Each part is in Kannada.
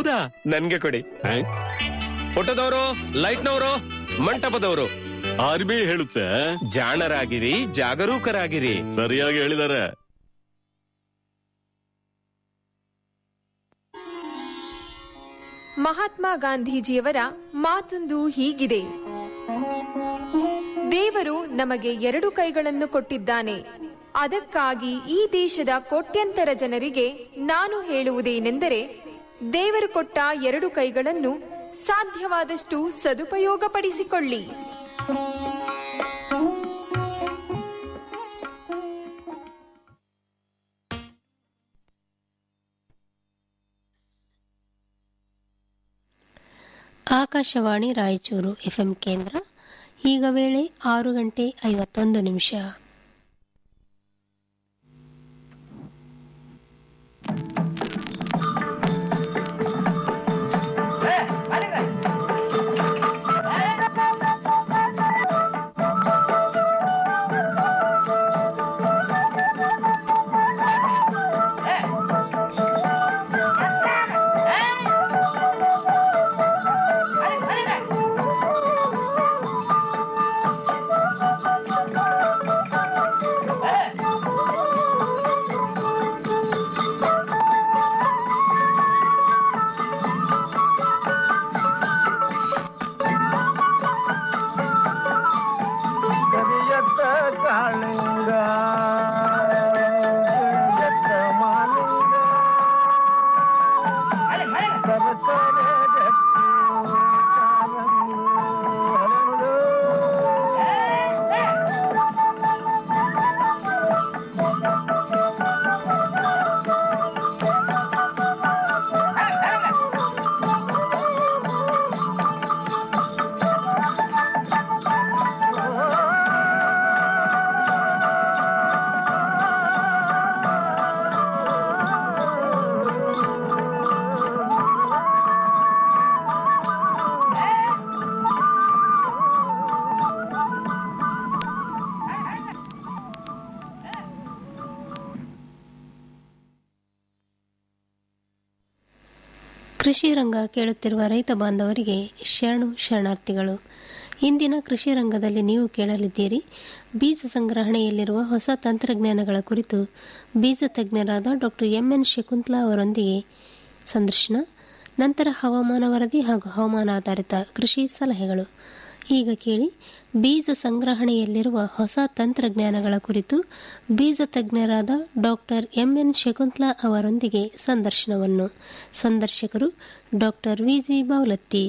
ಹೌದಾ ನನ್ಗೆ ಕೊಡಿ ಫೋಟೋದವರು ಲೈಟ್ನವರು ಮಂಟಪದವರು ಆರ್ ಬಿ ಐ ಹೇಳುತ್ತೆ ಜಾಣರಾಗಿರಿ ಜಾಗರೂಕರಾಗಿರಿ ಸರಿಯಾಗಿ ಹೇಳಿದ್ದಾರೆ ಮಹಾತ್ಮ ಗಾಂಧೀಜಿಯವರ ಮಾತೊಂದು ಹೀಗಿದೆ ದೇವರು ನಮಗೆ ಎರಡು ಕೈಗಳನ್ನು ಕೊಟ್ಟಿದ್ದಾನೆ ಅದಕ್ಕಾಗಿ ಈ ದೇಶದ ಕೋಟ್ಯಂತರ ಜನರಿಗೆ ನಾನು ಹೇಳುವುದೇನೆಂದರೆ ದೇವರು ಕೊಟ್ಟ ಎರಡು ಕೈಗಳನ್ನು ಸಾಧ್ಯವಾದಷ್ಟು ಸದುಪಯೋಗಪಡಿಸಿಕೊಳ್ಳಿ ಆಕಾಶವಾಣಿ ರಾಯಚೂರು ಎಫ್ಎಂ ಕೇಂದ್ರ ಈಗ ವೇಳೆ ಆರು ಗಂಟೆ ಐವತ್ತೊಂದು ನಿಮಿಷ ಕರಿಯತ್ತ ಕಾಳಿಂಗ ಕರಿಯತ್ತ ಮಾಲಿಂಗ ಸರಸರ ಗಟ್ಟಿ ಕಾರಂಗಿ ಹರಳು. ಕೃಷಿ ರಂಗ ಕೇಳುತ್ತಿರುವ ರೈತ ಬಾಂಧವರಿಗೆ ಶರಣು ಶರಣಾರ್ಥಿಗಳು ಇಂದಿನ ಕೃಷಿ ರಂಗದಲ್ಲಿ ನೀವು ಕೇಳಲಿದ್ದೀರಿ ಬೀಜ ಸಂಗ್ರಹಣೆಯಲ್ಲಿರುವ ಹೊಸ ತಂತ್ರಜ್ಞಾನಗಳ ಕುರಿತು ಬೀಜ ತಜ್ಞರಾದ ಡಾಕ್ಟರ್ ಎಂಎನ್ ಶಕುಂತಲಾ ಅವರೊಂದಿಗೆ ಸಂದರ್ಶನ ನಂತರ ಹವಾಮಾನ ವರದಿ ಹಾಗೂ ಹವಾಮಾನ ಆಧಾರಿತ ಕೃಷಿ ಸಲಹೆಗಳು ಈಗ ಕೇಳಿ ಬೀಜ ಸಂಗ್ರಹಣೆಯಲ್ಲಿರುವ ಹೊಸ ತಂತ್ರಜ್ಞಾನಗಳ ಕುರಿತು ಬೀಜ ತಜ್ಞರಾದ ಡಾಕ್ಟರ್ ಎಂಎನ್ ಶಕುಂತಲಾ ಅವರೊಂದಿಗೆ ಸಂದರ್ಶನವನ್ನು ಸಂದರ್ಶಕರು ಡಾಕ್ಟರ್ ವಿಜಿ ಬಾವಲತ್ತಿ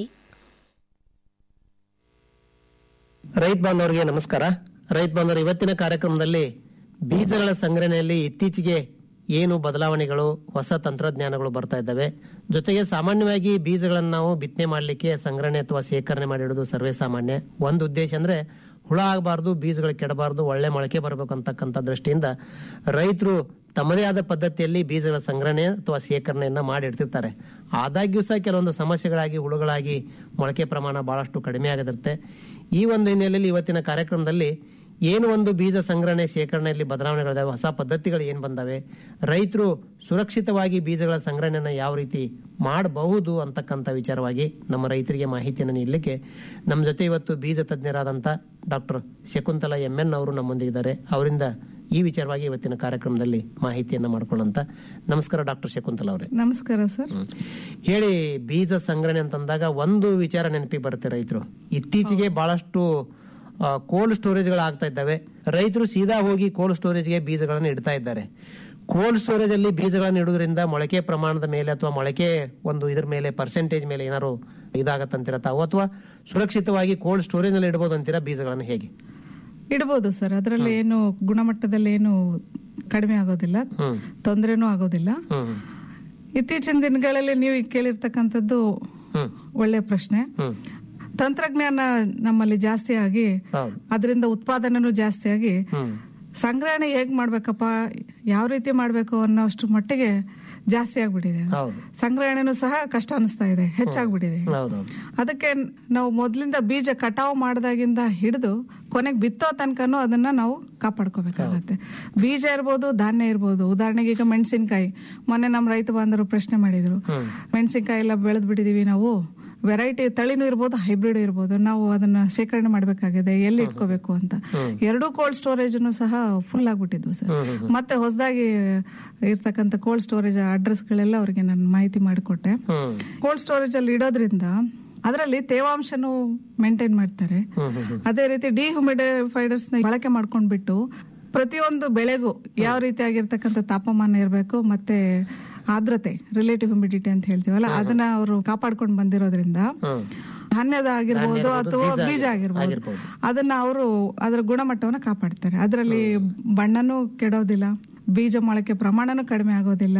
ರೈತ ಬಾಂಧವರಿಗೆ ನಮಸ್ಕಾರ ರೈತ ಬಾಂಧವರು ಇವತ್ತಿನ ಕಾರ್ಯಕ್ರಮದಲ್ಲಿ ಬೀಜಗಳ ಸಂಗ್ರಹಣೆಯಲ್ಲಿ ಇತ್ತೀಚೆಗೆ ಏನು ಬದಲಾವಣೆಗಳು ಹೊಸ ತಂತ್ರಜ್ಞಾನಗಳು ಬರ್ತಾ ಇದ್ದಾವೆ ಜೊತೆಗೆ ಸಾಮಾನ್ಯವಾಗಿ ಬೀಜಗಳನ್ನು ನಾವು ಬಿತ್ತನೆ ಮಾಡಲಿಕ್ಕೆ ಸಂಗ್ರಹಣೆ ಅಥವಾ ಶೇಖರಣೆ ಮಾಡಿಡೋದು ಸರ್ವೇ ಸಾಮಾನ್ಯ ಒಂದು ಉದ್ದೇಶ ಅಂದ್ರೆ ಹುಳ ಆಗಬಾರ್ದು ಬೀಜಗಳು ಕೆಡಬಾರ್ದು ಒಳ್ಳೆ ಮೊಳಕೆ ಬರಬೇಕು ಅಂತಕ್ಕಂಥ ದೃಷ್ಟಿಯಿಂದ ರೈತರು ತಮ್ಮದೇ ಆದ ಪದ್ಧತಿಯಲ್ಲಿ ಬೀಜಗಳ ಸಂಗ್ರಹಣೆ ಅಥವಾ ಶೇಖರಣೆಯನ್ನ ಮಾಡಿಡ್ತಿರ್ತಾರೆ ಆದಾಗ್ಯೂ ಸಹ ಕೆಲವೊಂದು ಸಮಸ್ಯೆಗಳಾಗಿ ಹುಳುಗಳಾಗಿ ಮೊಳಕೆ ಪ್ರಮಾಣ ಬಹಳಷ್ಟು ಕಡಿಮೆ ಆಗದಿರುತ್ತೆ ಈ ಒಂದು ಹಿನ್ನೆಲೆಯಲ್ಲಿ ಇವತ್ತಿನ ಕಾರ್ಯಕ್ರಮದಲ್ಲಿ ಏನು ಒಂದು ಬೀಜ ಸಂಗ್ರಹಣೆ ಶೇಖರಣೆಯಲ್ಲಿ ಬದಲಾವಣೆಗಳಿದಾವೆ ಹೊಸ ಪದ್ಧತಿಗಳು ಏನು ಬಂದಾವೆ ರೈತರು ಸುರಕ್ಷಿತವಾಗಿ ಬೀಜಗಳ ಸಂಗ್ರಹಣೆಯನ್ನು ಯಾವ ರೀತಿ ಮಾಡಬಹುದು ಅಂತಕ್ಕಂಥ ವಿಚಾರವಾಗಿ ನಮ್ಮ ರೈತರಿಗೆ ಮಾಹಿತಿಯನ್ನು ನೀಡಲಿಕ್ಕೆ ನಮ್ಮ ಜೊತೆ ಇವತ್ತು ಬೀಜ ತಜ್ಞರಾದಂಥ ಡಾಕ್ಟರ್ ಶಕುಂತಲಾ ಎಂ ಎನ್ ಅವರು ನಮ್ಮೊಂದಿಗಿದ್ದಾರೆ ಅವರಿಂದ ಈ ವಿಚಾರವಾಗಿ ಇವತ್ತಿನ ಕಾರ್ಯಕ್ರಮದಲ್ಲಿ ಮಾಹಿತಿಯನ್ನು ಮಾಡ್ಕೊಳ್ಳೋಂತ ನಮಸ್ಕಾರ ಡಾಕ್ಟರ್ ಶಕುಂತಲಾ ಅವರೇ ನಮಸ್ಕಾರ ಸರ್ ಹೇಳಿ ಬೀಜ ಸಂಗ್ರಹಣೆ ಅಂತಂದಾಗ ಒಂದು ವಿಚಾರ ನೆನಪಿಗೆ ಬರುತ್ತೆ ರೈತರು ಇತ್ತೀಚೆಗೆ ಬಹಳಷ್ಟು ಕೋಲ್ಡ್ ಸ್ಟೋರೇಜ್ಗಳು ಆಗ್ತಾ ಇದ್ದಾವೆ ರೈತರು ಸೀದಾ ಹೋಗಿ ಕೋಲ್ಡ್ ಸ್ಟೋರೇಜ್ಗೆ ಬೀಜಗಳನ್ನು ಇಡ್ತಾ ಇದ್ದಾರೆ ಕೋಲ್ಡ್ ಸ್ಟೋರೇಜ್ ಅಲ್ಲಿ ಬೀಜಗಳನ್ನು ಇಡುವುದರಿಂದ ಮೊಳಕೆ ಪ್ರಮಾಣದ ಮೇಲೆ ಅಥವಾ ಮೊಳಕೆ ಒಂದು ಇದ್ರ ಮೇಲೆ ಪರ್ಸೆಂಟೇಜ್ ಮೇಲೆ ಏನಾದ್ರು ಇದಾಗತ್ತಂತೀರ ತಾವು ಅಥವಾ ಸುರಕ್ಷಿತವಾಗಿ ಕೋಲ್ಡ್ ಸ್ಟೋರೇಜ್ ನಲ್ಲಿ ಇಡಬಹುದು ಅಂತೀರಾ ಬೀಜಗಳನ್ನು ಹೇಗೆ ಇಡ್ಬೋದು ಸರ್ ಅದರಲ್ಲಿ ಏನು ಗುಣಮಟ್ಟದಲ್ಲಿ ಏನು ಕಡಿಮೆ ಆಗೋದಿಲ್ಲ ಹ್ಮ್ ತೊಂದರೆನೂ ಆಗೋದಿಲ್ಲ ಹ್ಮ್ ಇತ್ತೀಚಿನ ದಿನಗಳಲ್ಲಿ ನೀವು ಈಗ ಕೇಳಿರ್ತಕ್ಕಂಥದ್ದು ಹ್ಮ್ ಒಳ್ಳೆ ಪ್ರಶ್ನೆ ಹ್ಮ್ ತಂತ್ರಜ್ಞಾನ ನಮ್ಮಲ್ಲಿ ಜಾಸ್ತಿ ಆಗಿ ಹೌದು ಅದರಿಂದ ಉತ್ಪಾದನೆನೂ ಜಾಸ್ತಿ ಆಗಿ ಹ್ಮ್ ಸಂಗ್ರಹಣೆ ಹೇಗ್ ಮಾಡ್ಬೇಕಪ್ಪ ಯಾವ ರೀತಿ ಮಾಡ್ಬೇಕು ಅನ್ನೋಷ್ಟು ಮಟ್ಟಿಗೆ ಜಾಸ್ತಿ ಆಗ್ಬಿಟ್ಟಿದೆ ಅದು. ಹೌದು ಸಂಗ್ರಹಣೆನೂ ಸಹ ಕಷ್ಟ ಅನಿಸ್ತಾ ಇದೆ ಹೆಚ್ಚಾಗ್ಬಿಟ್ಟಿದೆ ಹೌದೌದು ಅದಕ್ಕೆ ನಾವು ಮೊದ್ಲಿಂದ ಬೀಜ ಕಟಾವು ಮಾಡಿದಾಗಿಂದ ಹಿಡಿದು ಕೊನೆಗೆ ಬಿತ್ತೋ ತನಕನೂ ಅದನ್ನ ನಾವು ಕಾಪಾಡ್ಕೋಬೇಕಾಗತ್ತೆ ಬೀಜ ಇರ್ಬೋದು ಧಾನ್ಯ ಇರ್ಬೋದು ಉದಾಹರಣೆಗೆ ಈಗ ಮೆಣಸಿನಕಾಯಿ ಮೊನ್ನೆ ನಮ್ಮ ರೈತ ಬಾಂಧವರು ಪ್ರಶ್ನೆ ಮಾಡಿದ್ರು ಮೆಣಸಿನಕಾಯಿ ಎಲ್ಲ ಬೆಳೆದ್ ಬಿಟ್ಟಿದೀವಿ ನಾವು ವೆರೈಟಿ ತಳಿನೂ ಇರ್ಬೋದು ಹೈಬ್ರಿಡ್ ಇರ್ಬೋದು ನಾವು ಅದನ್ನ ಶೇಖರಣೆ ಮಾಡಬೇಕಾಗಿದೆ ಎಲ್ಲಿ ಇಟ್ಕೋಬೇಕು ಅಂತ ಎರಡೂ ಕೋಲ್ಡ್ ಸ್ಟೋರೇಜ್ ಸಹ ಫುಲ್ ಆಗ್ಬಿಟ್ಟಿದ್ವು ಸರ್ ಮತ್ತೆ ಹೊಸದಾಗಿ ಇರ್ತಕ್ಕಂಥ ಕೋಲ್ಡ್ ಸ್ಟೋರೇಜ್ ಅಡ್ರೆಸ್ಗಳೆಲ್ಲ ಅವರಿಗೆ ನಾನು ಮಾಹಿತಿ ಮಾಡಿಕೊಟ್ಟೆ ಹ್ಮ್ ಕೋಲ್ಡ್ ಸ್ಟೋರೇಜ್ ಅಲ್ಲಿ ಇಡೋದ್ರಿಂದ ಅದರಲ್ಲಿ ತೇವಾಂಶನೂ ಮೇಂಟೈನ್ ಮಾಡ್ತಾರೆ ಅದೇ ರೀತಿ ಡಿಹ್ಯುಮಿಡಿಫೈಡರ್ಸ್ ನ ಬಳಕೆ ಮಾಡ್ಕೊಂಡ್ಬಿಟ್ಟು ಪ್ರತಿಯೊಂದು ಬೆಳೆಗೂ ಯಾವ ರೀತಿಯಾಗಿರ್ತಕ್ಕಂಥ ತಾಪಮಾನ ಇರಬೇಕು ಮತ್ತೆ ಆರ್ದ್ರತೆ ರಿಲೇಟಿವ್ ಹ್ಯುಮಿಡಿಟಿ ಅಂತ ಹೇಳ್ತೀವಲ್ಲ ಅದನ್ನ ಅವರು ಕಾಪಾಡ್ಕೊಂಡು ಬಂದಿರೋದ್ರಿಂದ ಧಾನ್ಯದ ಆಗಿರ್ಬೋದು ಅಥವಾ ಬೀಜ ಆಗಿರ್ಬೋದು ಅದನ್ನ ಅವರು ಅದರ ಗುಣಮಟ್ಟವನ್ನ ಕಾಪಾಡ್ತಾರೆ ಅದರಲ್ಲಿ ಬಣ್ಣನೂ ಕೆಡೋದಿಲ್ಲ ಬೀಜ ಮೊಳಕೆ ಪ್ರಮಾಣನೂ ಕಡಿಮೆ ಆಗೋದಿಲ್ಲ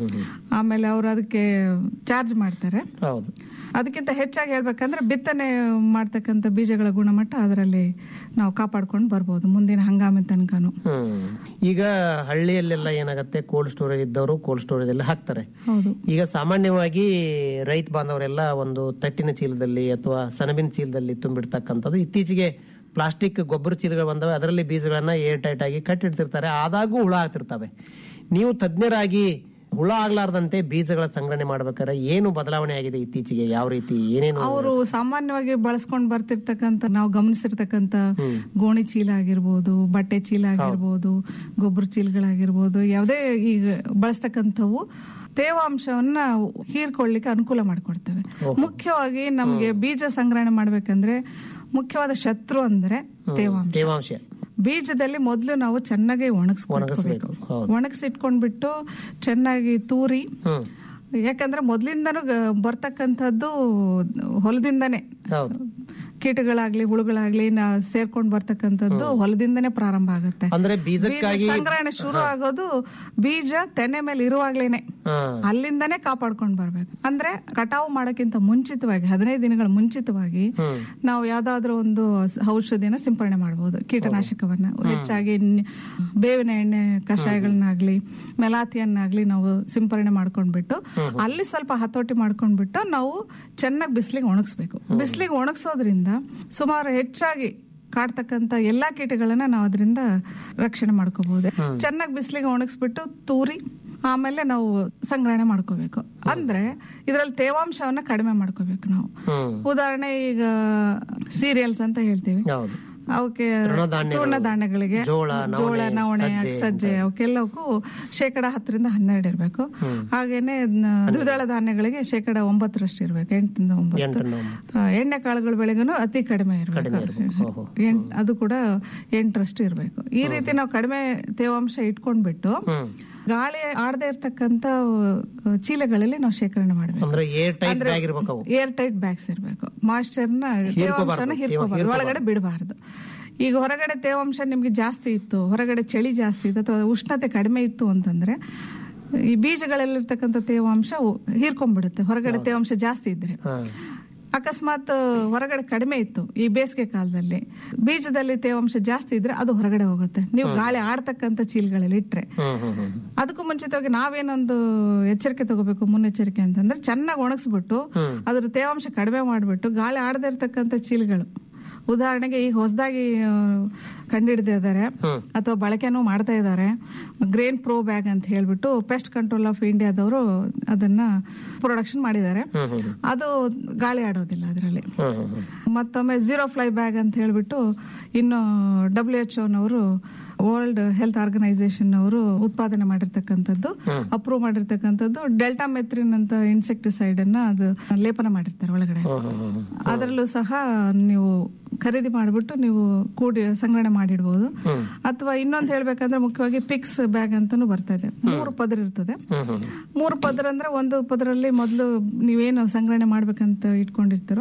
ಆಮೇಲೆ ಅವರು ಅದಕ್ಕೆ ಚಾರ್ಜ್ ಮಾಡ್ತಾರೆ ಹೌದು ಅದಕ್ಕಿಂತ ಹೆಚ್ಚಾಗಿ ಹೇಳ್ಬೇಕಂದ್ರೆ ಬಿತ್ತನೆ ಮಾಡ್ತಕ್ಕಂಥ ಬೀಜಗಳ ಗುಣಮಟ್ಟ ಅದರಲ್ಲಿ ನಾವು ಕಾಪಾಡ್ಕೊಂಡು ಬರ್ಬೋದು ಮುಂದಿನ ಹಂಗಾಮಿನ ತನಕನು ಹ್ಮ್ ಈಗ ಹಳ್ಳಿಯಲ್ಲೆಲ್ಲ ಏನಾಗತ್ತೆ ಕೋಲ್ಡ್ ಸ್ಟೋರೇಜ್ ಇದ್ದವರು ಕೋಲ್ಡ್ ಸ್ಟೋರೇಜ್ ಅಲ್ಲಿ ಹಾಕ್ತಾರೆ ಹೌದು ಈಗ ಸಾಮಾನ್ಯವಾಗಿ ರೈತ ಬಾಂಧವರೆಲ್ಲ ಒಂದು ತಟ್ಟಿನ ಚೀಲದಲ್ಲಿ ಅಥವಾ ಸೆಣಬಿನ ಚೀಲದಲ್ಲಿ ತುಂಬಿಡ್ತಕ್ಕಂಥದ್ದು ಇತ್ತೀಚೆಗೆ ಪ್ಲಾಸ್ಟಿಕ್ ಗೊಬ್ಬರ ಚೀಲಗಳು ಬಂದವೆ ಅದರಲ್ಲಿ ಬೀಜಗಳನ್ನ ಏರ್ ಟೈಟ್ ಆಗಿ ಕಟ್ಟಿಡ್ತಿರ್ತಾರೆ ಆದಾಗೂ ಹುಳ ಆಗ್ತಿರ್ತವೆ ನೀವು ತಜ್ಞರಾಗಿ ಹುಳ ಆಗ್ಲಾರ್ದಂತೆ ಬೀಜಗಳ ಸಂಗ್ರಹಣೆ ಮಾಡ್ಬೇಕಾದ್ರೆ ಏನು ಬದಲಾವಣೆ ಆಗಿದೆ ಇತ್ತೀಚೆಗೆ ಯಾವ ರೀತಿ ಏನೇನು ಅವರು ಸಾಮಾನ್ಯವಾಗಿ ಬಳಸ್ಕೊಂಡ್ ಬರ್ತಿರ್ತಕ್ಕಂಥ ನಾವು ಗಮನಿಸಿರ್ತಕ್ಕಂಥ ಗೋಣಿ ಚೀಲ ಆಗಿರ್ಬೋದು ಬಟ್ಟೆ ಚೀಲ ಆಗಿರ್ಬೋದು ಗೊಬ್ಬರ ಚೀಲಗಳಾಗಿರ್ಬೋದು ಯಾವುದೇ ಈಗ ಬಳಸ್ತಕ್ಕಂಥವು ತೇವಾಂಶವನ್ನ ಹೀರ್ಕೊಳ್ಳಿಕ್ಕೆ ಅನುಕೂಲ ಮಾಡಿಕೊಡ್ತವೆ ಮುಖ್ಯವಾಗಿ ನಮ್ಗೆ ಬೀಜ ಸಂಗ್ರಹಣೆ ಮಾಡ್ಬೇಕಂದ್ರೆ ಮುಖ್ಯವಾದ ಶತ್ರು ಅಂದ್ರೆ ತೇವಾಂಶ ತೇವಾಂಶ ಬೀಜದಲ್ಲಿ ಮೊದಲು ನಾವು ಚೆನ್ನಾಗಿ ಒಣಗಿಸ್ಬೇಕು ಒಣಗಿಸ್ಬೇಕು ಹೌದು ಒಣಗಿಸಿಟ್ಕೊಂಡ್ಬಿಟ್ಟು ಚೆನ್ನಾಗಿ ತೂರಿ ಹ್ಮ್ ಯಾಕಂದ್ರೆ ಮೊದ್ಲಿಂದನೂ ಗ- ಬರ್ತಕ್ಕಂಥದ್ದು ಹೊಲದಿಂದನೇ ಹೌದು ಕೀಟಗಳಾಗ್ಲಿ ಹುಳುಗಳಾಗ್ಲಿ ನಾ ಸೇರ್ಕೊಂಡ್ ಬರ್ತಕ್ಕಂಥದ್ದು ಹೊಲದಿಂದನೇ ಪ್ರಾರಂಭ ಆಗುತ್ತೆ ಅಂದ್ರೆ ಬೀಜ ಬೀಜಕ್ಕಾಗಿ ಸಂಗ್ರಹಣೆ ಶುರು ಆಗೋದು ಬೀಜ ತೆನೆ ಮೇಲೆ ಇರುವಾಗ್ಲೇನೆ ಹಾ ಅಲ್ಲಿಂದನೇ ಕಾಪಾಡ್ಕೊಂಡ್ ಬರ್ಬೇಕು ಅಂದ್ರೆ ಕಟಾವು ಮಾಡೋಕ್ಕಿಂತ ಮುಂಚಿತವಾಗಿ ಹದಿನೈದು ದಿನಗಳ ಮುಂಚಿತವಾಗಿ ಹ್ಮ್ ನಾವು ಯಾವ್ದಾದ್ರು ಒಂದು ಔಷಧಿನ ಸಿಂಪರಣೆ ಮಾಡಬಹುದು ಕೀಟನಾಶಕವನ್ನ ಹೆಚ್ಚಾಗಿ ನ್- ಬೇವಿನ ಎಣ್ಣೆ ಕಷಾಯಗಳನ್ನಾಗ್ಲಿ ಮೆಲಾತಿಯನ್ನಾಗ್ಲಿ ನಾವು ಸಿಂಪರಣೆ ಮಾಡ್ಕೊಂಡ್ಬಿಟ್ಟು ಅಲ್ಲಿ ಸ್ವಲ್ಪ ಹತೋಟಿ ಮಾಡ್ಕೊಂಡ್ಬಿಟ್ಟು ನಾವು ಚೆನ್ನಾಗಿ ಬಿಸಿಲಿಗೆ ಒಣಗಿಸ್ಬೇಕು ಬಿಸಿಲಿಗೆ ಒಣಗಿಸೋದ್ರಿಂದ ಸುಮಾರು ಹೆಚ್ಚಾಗಿ ಕಾಡ್ತಕ್ಕಂತ ಎಲ್ಲಾ ಕೀಟಗಳನ್ನ ನಾವು ಅದರಿಂದ ರಕ್ಷಣೆ ಮಾಡ್ಕೋಬಹುದು ಚೆನ್ನಾಗಿ ಬಿಸಿಲಿಗೆ ಒಣಗಿಸ್ಬಿಟ್ಟು ತೂರಿ ಆಮೇಲೆ ನಾವು ಸಂಗ್ರಹಣೆ ಮಾಡ್ಕೋಬೇಕು ಅಂದ್ರೆ ಇದರಲ್ಲಿ ತೇವಾಂಶವನ್ನ ಕಡಿಮೆ ಮಾಡ್ಕೋಬೇಕು ನಾವು ಹ್ಮ್ ಉದಾಹರಣೆ ಈಗ ಸೀರಿಯಲ್ಸ್ ಅಂತ ಹೇಳ್ತೀವಿ ಹೌದು ಅವಕ್ಕೆ ತೃಣಧಾನ್ಯಗಳು, ತೃಣಧಾನ್ಯಗಳಿಗೆ ಜೋಳ, ಜೋಳ ನವಣೆ, ನವಣೆ ಸಜ್ಜೆ ಸಜ್ಜೆ ಅವಕ್ಕೆಲ್ಲಕ್ಕೂ ಶೇಕಡ ಹತ್ತರಿಂದ ಹನ್ನೆರಡು ಇರಬೇಕು ಹಾಗೇನೆ ನ- ದ್ವಿದಳ ಧಾನ್ಯಗಳಿಗೆ ಶೇಕಡ ಒಂಬತ್ತರಷ್ಟು ಇರ್ಬೇಕು ಎಂಟರಿಂದ ಒಂಬತ್ತು ಎಂಟರಿಂದ ಒಂಬತ್ತು. ಆ, ಎಣ್ಣೆ ಕಾಳುಗಳ ಬೆಳೆಗೂ ಅತಿ ಕಡಿಮೆ ಇರಬೇಕು ಅದು ಕೂಡ ಎಂಟರಷ್ಟು ಇರಬೇಕು ಈ ರೀತಿ ನಾವು ಕಡಿಮೆ ತೇವಾಂಶ ಇಟ್ಕೊಂಡ್ಬಿಟ್ಟು ಹ್ಮ್ ಗಾಳಿ ಆಡದೆ ಇರ್ತಕ್ಕಂತ ಆ, ಚೀಲಗಳಲ್ಲಿ ನಾವು ಶೇಖರಣೆ ಮಾಡಬೇಕು ಅಂದ್ರೆ ಏರ್ ಟೈಟ್ ಬ್ಯಾಗ್ ಇರ್ಬೇಕು ಅವು ಏರ್ ಟೈಟ್ ಬ್ಯಾಗ್ಸ್ ಇರಬೇಕು ಮಾಯಿಶ್ಚರ್ನ ತೇವಾಂಶನ ಹಿರ್ಕೋಬಾರ್ದು ಒಳಗಡೆ ಬಿಡಬಾರ್ದು ಈಗ ಹೊರಗಡೆ ತೇವಾಂಶ ನಿಮ್ಗೆ ಜಾಸ್ತಿ ಇತ್ತು ಹೊರಗಡೆ ಚಳಿ ಜಾಸ್ತಿ ಇತ್ತು ಅಥವಾ ಉಷ್ಣತೆ ಕಡಿಮೆ ಇತ್ತು ಅಂತಂದ್ರೆ ಈ ಬೀಜಗಳಲ್ಲಿರ್ತಕ್ಕಂಥ ತೇವಾಂಶ ಉ- ಹೀರ್ಕೊಂಡ್ಬಿಡುತ್ತೆ ಹೊರಗಡೆ ತೇವಾಂಶ ಜಾಸ್ತಿ ಇದ್ರೆ ಹಾ ಅಕಸ್ಮಾತ್ ಹೊರಗಡೆ ಕಡಿಮೆ ಇತ್ತು ಈ ಬೇಸಿಗೆ ಕಾಲದಲ್ಲಿ ಬೀಜದಲ್ಲಿ ತೇವಾಂಶ ಜಾಸ್ತಿ ಇದ್ರೆ ಅದು ಹೊರಗಡೆ ಹೋಗುತ್ತೆ ನೀವು ಗಾಳಿ ಆಡ್ತಕ್ಕಂಥ ಚೀಲಗಳಲ್ಲಿ ಇಟ್ರೆ ಹ್ಮ್ ಹ್ಮ್ ಹ್ಮ್ ಅದಕ್ಕೂ ಮುಂಚಿತವಾಗಿ ನಾವೇನೊಂದು ಎಚ್ಚರಿಕೆ ತಗೋಬೇಕು ಮುನ್ನೆಚ್ಚರಿಕೆ ಅಂತಂದ್ರೆ ಚೆನ್ನಾಗಿ ಒಣಗಿಸ್ಬಿಟ್ಟು ಅದ್ರ ತೇವಾಂಶ ಕಡಿಮೆ ಮಾಡಿಬಿಟ್ಟು ಗಾಳಿ ಆಡದೇ ಇರ್ತಕ್ಕಂಥ ಚೀಲಗಳು ಉದಾಹರಣೆಗೆ ಈಗ ಹೊಸದಾಗಿ ಕಂಡಿಡಿದಿದ್ದಾರೆ ಅಥವಾ ಬಳಕೆನೂ ಮಾಡ್ತಾ ಇದ್ದಾರೆ ಗ್ರೇನ್ ಪ್ರೋ ಬ್ಯಾಗ್ ಅಂತ ಹೇಳ್ಬಿಟ್ಟು ಪೆಸ್ಟ್ ಕಂಟ್ರೋಲ್ ಆಫ್ ಇಂಡಿಯಾದವರು ಅದನ್ನ ಪ್ರೊಡಕ್ಷನ್ ಮಾಡಿದ್ದಾರೆ ಅದು ಗಾಳಿ ಆಡೋದಿಲ್ಲ ಅದರಲ್ಲಿ ಹ್ಮ್ ಹ್ಮ್ ಹ್ಮ್ ಮತ್ತೊಮ್ಮೆ ಝೀರೋ ಫ್ಲೈ ಬ್ಯಾಗ್ ಅಂತ ಹೇಳ್ಬಿಟ್ಟು ಇನ್ನು ಡಬ್ಲ್ಯೂ ಎಚ್ ನವರು ವರ್ಲ್ಡ್ ಹೆಲ್ತ್ ಆರ್ಗನೈಸೇಷನ್ ಅವರು ಉತ್ಪಾದನೆ ಮಾಡಿರ್ತಕ್ಕಂಥದ್ದು ಅಪ್ರೂವ್ ಮಾಡಿರ್ತಕ್ಕಂಥದ್ದು ಡೆಲ್ಟಾ ಮೆತ್ರಿನ್ ಅಂತ ಇನ್ಸೆಕ್ಟಿಸೈಡ್ ಅನ್ನ ಅದು ಲೇಪನ ಮಾಡಿರ್ತಾರೆ ಒಳಗಡೆ ಅದರಲ್ಲೂ ಸಹ ನೀವು ಖರೀದಿ ಮಾಡಿಬಿಟ್ಟು ನೀವು ಕೂಡಿ ಸಂಗ್ರಹಣೆ ಮಾಡಿಡ್ಬೋದು ಅಥವಾ ಇನ್ನೊಂದು ಹೇಳ್ಬೇಕಂದ್ರೆ ಮುಖ್ಯವಾಗಿ ಪಿಕ್ಸ್ ಬ್ಯಾಗ್ ಅಂತಾನು ಬರ್ತಾ ಇದೆ ಮೂರು ಪದರ ಇರ್ತದೆ ಹ್ಮ್ ಹ್ಮ್ ಮೂರು ಪದರ ಅಂದ್ರೆ ಒಂದು ಪದರಲ್ಲಿ ಮೊದಲು ನೀವೇನು ಸಂಗ್ರಹಣೆ ಮಾಡ್ಬೇಕಂತ ಇಟ್ಕೊಂಡಿರ್ತೀರೋ